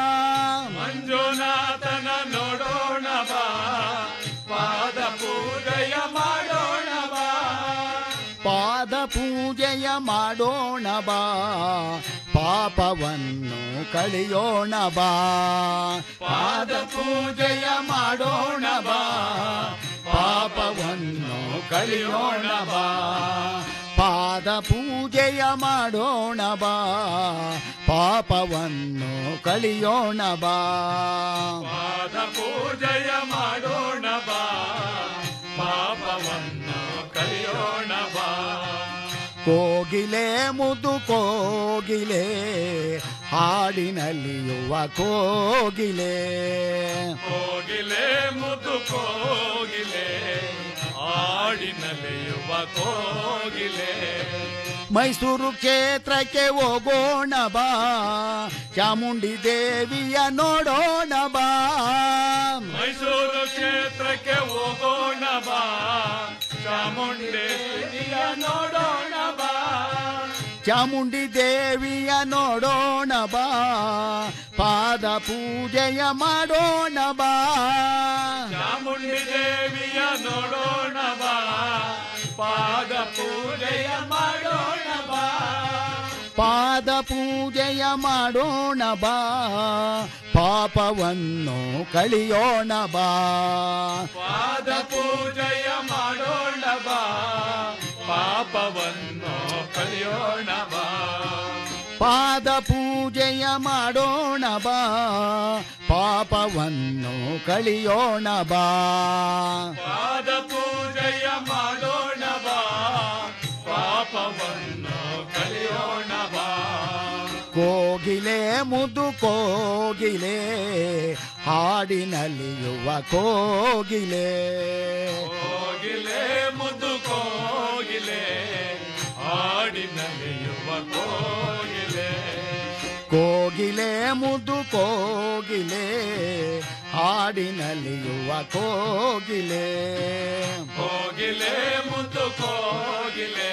ಮಂಜುನಾಥನ ನೋಡೋಣ ಬಾ ಪಾದ ಪೂಜೆಯ ಮಾಡೋಣ ಬಾ ಪಾದ ಪೂಜೆಯ ಮಾಡೋಣ ಬಾ ಪಾಪವನ್ನು ಕಳೆಯೋಣ ಬಾ ಪಾದ ಪೂಜೆಯ ಮಾಡೋಣ ಬಾ ಪಾಪವನ್ನು ಕಳೆಯೋಣ ಬಾ ಪಾದ ಪೂಜೆಯ ಮಾಡೋಣ ಬಾ ಪಾಪವನ್ನು ಕಳೆಯೋಣ ಬಾ ಪಾದ ಪೂಜೆಯ ಮಾಡೋಣ ಬಾ ಪಾಪವನ್ನು ಕಲಿಯೋಣ ಬಾ ಕೋಗಿಲೆ ಮುದು ಕೋಗಿಲೆ ಹಾಡಿನಲ್ಲಿಯುವ ಕೋಗಿಲೆ ಕೋಗಿಲೆ ಮುದ್ದು ಕೋಗಿಲೆ ಹಾಡಿನಲೆಯುವ ಕೋಗಿಲೆ ಮೈಸೂರು ಕ್ಷೇತ್ರಕ್ಕೆ ಹೋಗೋಣ ಬಾ ಚಾಮುಂಡಿ ದೇವಿಯ ನೋಡೋಣ ಬಾ ಮೈಸೂರು ಕ್ಷೇತ್ರಕ್ಕೆ ಹೋಗೋಣ ಬಾ ಚಾಮುಂಡೇಶ್ವರಿಯ ನೋಡೋಣ ಬಾ ಚಾಮುಂಡಿ ದೇವಿಯ ನೋಡೋಣ ಬಾ ಪಾದ ಪೂಜೆಯ ಮಾಡೋಣ ಬಾ ಚಾಮುಂಡಿ ದೇವಿಯ ನೋಡೋಣ ಬಾ ಪಾದ ಪೂಜೆಯ ಮಾಡೋಣ ಬಾ ಪಾದ ಪೂಜೆಯ ಮಾಡೋಣ ಬಾ ಪಾಪವನ್ನು ಕಳಿಯೋಣ ಬಾ ಪಾದ ಪೂಜೆಯ ಮಾಡೋಣ ಬಾ ಪಾಪವನ್ನು ಕಲಿಯೋಣ ಬಾ ಪಾದ ಪೂಜೆಯ ಮಾಡೋಣ ಬಾ ಪಾಪವನ್ನು ಕಳಿಯೋಣ ಬಾ ಪಾದ ಪೂಜೆಯ ಮಾಡೋಣ ಬಾ ಪಾಪವನ್ನು ಕಲಿಯೋಣ ಬಾ ಕೋಗಿಲೆ ಮುದು ಕೋಗಿಲೆ ಹಾಡಿನಲಿಯುವ ಕೋಗಿಲೆ ಕೋಗಿಲೆ ಮುದ್ದು ಕೋಗಿಲೆ ಹಾಡಿನಲ್ಲಿಯುವ ಕೋಗಿಲೆ ಕೋಗಿಲೆ ಮುದು ಕೋಗಿಲೆ ಹಾಡಿನಲಿಯುವ ಕೋಗಿಲೆ ಕೋಗಿಲೆ ಮುದ್ದು ಕೋಗಿಲೆ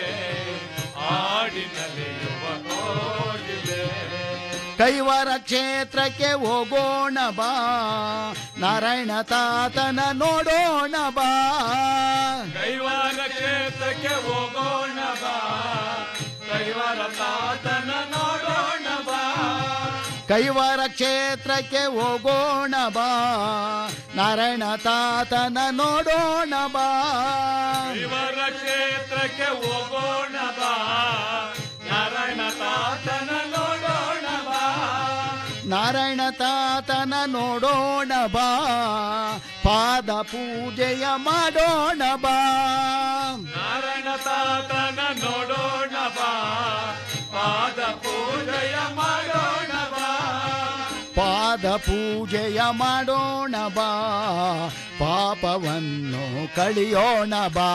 ಹಾಡಿನಲ್ಲಿಯುವ ಕೋಗಿಲೆ ಕೈವರ ಕ್ಷೇತ್ರಕ್ಕೆ ಹೋಗೋಣ ಬಾ ನಾರಾಯಣ ತಾತನ ನೋಡೋಣ ಬಾ ಕೈವಾರ ಕ್ಷೇತ್ರಕ್ಕೆ ಹೋಗೋಣ ಬಾ ಕೈವಾರ ತಾತನ ನೋಡೋಣ ಬಾ ಕೈವರ ಕ್ಷೇತ್ರಕ್ಕೆ ಹೋಗೋಣ ಬಾ ನಾರಾಯಣ ತಾತನ ನೋಡೋಣ ಬಾ ಕೈವಾರ ಕ್ಷೇತ್ರಕ್ಕೆ ಹೋಗೋಣ ಬಾ ನಾರಾಯಣ ತಾತನ ನೋಡೋಣ ಬಾ ನಾರಾಯಣ ತಾತನ ನೋಡೋಣ ಬಾ ಪಾದ ಪೂಜೆಯ ಮಾಡೋಣ ಬಾ ನಾರಾಯಣ ತಾತನ ನೋಡೋಣ ಬಾ ಪಾದ ಪೂಜೆಯ ಮಾಡೋಣ ಬಾ ಪಾದ ಪೂಜೆಯ ಮಾಡೋಣ ಬಾ ಪಾಪವನ್ನು ಕಳಿಯೋಣ ಬಾ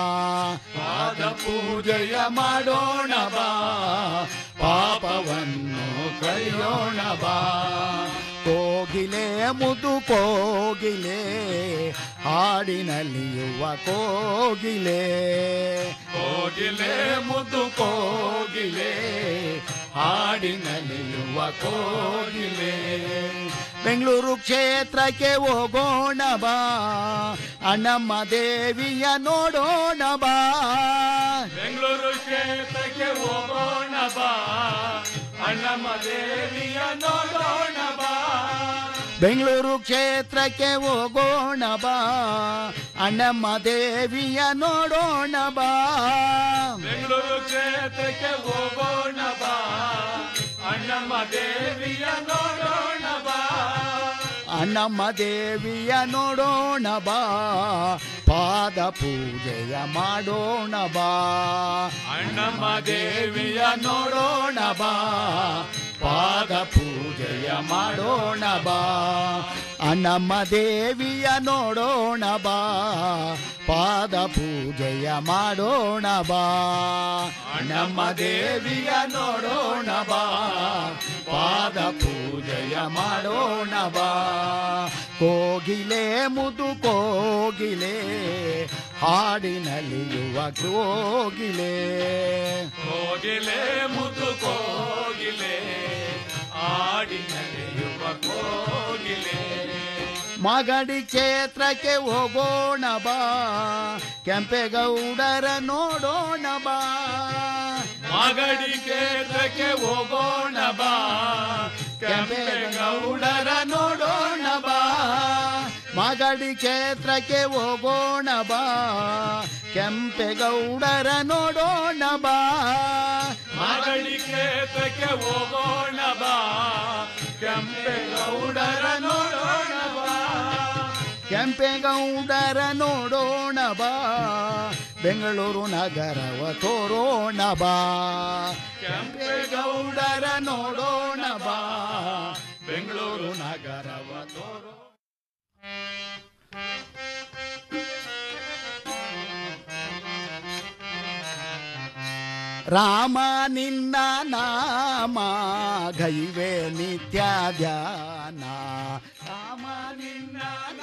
ಪಾದ ಪೂಜೆಯ ಮಾಡೋಣ ಬಾ ಪಾಪವನ್ನು ಕಳಿಯೋಣ ಬಾ ಕೋಗಿಲೆ ಮುದು ಕೋಗಿಲೆ ಹಾಡಿನಲ್ಲಿಯುವ ಕೋಗಿಲೆ ಕೋಗಿಲೆ ಮುದ್ದು ಕೋಗಿಲೆ ಹಾಡಿನಲ್ಲಿಯುವ ಕೋಗಿಲೆ ಬೆಂಗಳೂರು ಕ್ಷೇತ್ರಕ್ಕೆ ಹೋಗೋಣ ಬಾ ಅಣ್ಣಮ್ಮ ದೇವಿಯ ನೋಡೋಣ ಬಾ ಬೆಂಗಳೂರು ಕ್ಷೇತ್ರಕ್ಕೆ ಹೋಗೋಣ ಬಾ ಅಣ್ಣಮ್ಮ ದೇವಿಯ ನೋಡೋಣ ಬಾ ಬೆಂಗಳೂರು ಕ್ಷೇತ್ರಕ್ಕೆ ಹೋಗೋಣ ಬಾ ಅಣ್ಣಮ್ಮ ದೇವಿಯ ನೋಡೋಣ ಬಾ ಬೆಂಗಳೂರು ಕ್ಷೇತ್ರಕ್ಕೆ ಹೋಗೋಣ ಬಾ ಅಣ್ಣಮ್ಮ ದೇವಿಯ ನೋಡೋಣ ಬಾ ಅಣ್ಣಮ್ಮ ದೇವಿಯ ನೋಡೋಣ ಬಾ ಪಾದ ಪೂಜೆಯ ಮಾಡೋಣ ಬಾ ಅಣ್ಣಮ್ಮ ದೇವಿಯ ನೋಡೋಣ ಬಾ ಪಾದ ಪೂಜೆಯ ಮಾಡೋಣ ಬಾ ಅಣ್ಣಮ್ಮ ದೇವಿಯ ನೋಡೋಣ ಬಾ ಪಾದ ಪೂಜೆಯ ಮಾಡೋಣ ಬಾ ಅಣ್ಣಮ್ಮ ದೇವಿಯ ನೋಡೋಣ ಬಾ ಪಾದ ಪೂಜೆಯ ಮಾಡೋಣ ಬಾ ಕೋಗಿಲೆ ಮುದು ಕೋಗಿಲೆ ಹಾಡಿನಲ್ಲಿಯುವ ಕೋಗಿಲೆ ಕೋಗಿಲೆ ಮುದ್ದು ಕೋಗಿಲೆ ಹಾಡಿನಲ್ಲಿಯುವ ಕೋಗಿಲೆ ಮಗಡಿ ಕ್ಷೇತ್ರಕ್ಕೆ ಹೋಗೋಣ ಬಾ ಕೆಂಪೇಗೌಡರ ನೋಡೋಣ ಬಾ ಮಗಡಿ ಕ್ಷೇತ್ರಕ್ಕೆ ಹೋಗೋಣ ಬಾ ಕೆಂಪೇಗೌಡರ ನೋಡೋಣ ಬಾ ಮಗಡಿ ಕ್ಷೇತ್ರಕ್ಕೆ ಹೋಗೋಣ ಬಾ ಕೆಂಪೇಗೌಡರ ನೋಡೋಣ ಬಾ ಮಗಡಿ ಕ್ಷೇತ್ರಕ್ಕೆ ಹೋಗೋಣ ಬಾ ಕೆಂಪೇಗೌಡರ ನೋಡೋಣ ಬಾ ಕೆಂಪೇಗೌಡರ ನೋಡೋಣ ಬಾ ಬೆಂಗಳೂರು ನಗರವ ತೋರೋಣ ಬಾ ಕೆಂಪೇಗೌಡರ ನೋಡೋಣ ಬಾ ಬೆಂಗಳೂರು ನಗರವ ತೋರೋ ರಾಮ ನಿನ್ನ ನಾಮ ಗೈವೆ ನಿತ್ಯ ಧ್ಯಾನ ರಾಮ ನಿನ್ನ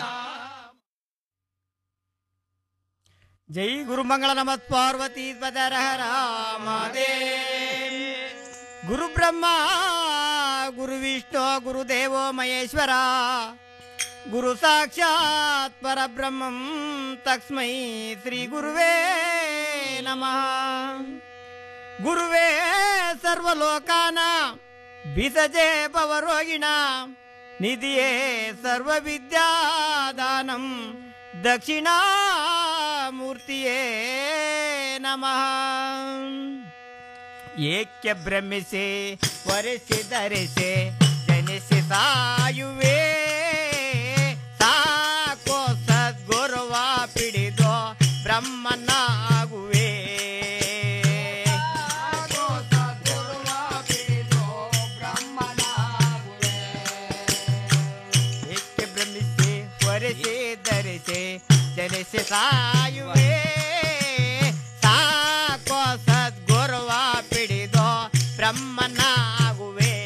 ಜೈ ಗುರುಮಂಗಳ ನಮತ್ ಪಾರ್ವತಿ ಪದರ ರಾಮದೇ ಗುರು ಬ್ರಹ್ಮ ಗುರುವಿ ವಿಷ್ಣು ಗುರುದೇವೋ ಮಹೇಶ್ವರ ಗುರು ಸಾಕ್ಷಾತ್ ಪರಬ್ರಹ್ಮಂ ತಸ್ಮೈ ಶ್ರೀ ಗುರುವೇ ನಮಃ ಗುರುವೇ ಸರ್ವಲೋಕಾನ ಬಿಸಜೆ ಭವರೋಗಿಣ ನಿಧಿಯೇ ಸರ್ವವಿದ್ಯಾದಾನಂ ದಕ್ಷಿಣಾಮೂರ್ತಿಯೇ ನಮಃ ಏಕ್ಯ ಬ್ರಹ್ಮಿಸಿ ವರಿಸಿ ಧರಿಸಿ ಜನಿಸಿ ಸಾಯುವೆ ಸಾಕೋ ಸದ್ಗುರುವ ಪಿಡಿದು ಬ್ರಹ್ಮನಾಗುವೆ ಏಕೆ ಬ್ರಹ್ಮಿಸಿ ವರಿಸಿ ಧರಿಸಿ ಜನಿಸಿ ಸಾಯುವೆ ಸಾಕೋ ಸದ್ಗುರುವ ಪಿಡಿದು ಬ್ರಹ್ಮನಾಗುವೆ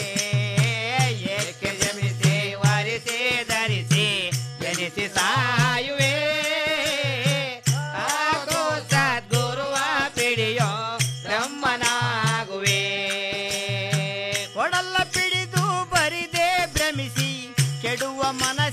ಏಕೆ ಜಮಿಸಿ ವರಿಸಿ ಧರಿಸಿ ಜನಿಸಿ ಸಾಯುವೆ ಸಾಕೋ ಸದ್ಗುರುವ ಪಿಡಿಯೋ ಬ್ರಹ್ಮನಾಗುವೆ ಕೊಡಲ್ಲ ಪಿಡಿದು ಬರಿದೆ ಭ್ರಮಿಸಿ ಕೆಡುವ ಮನ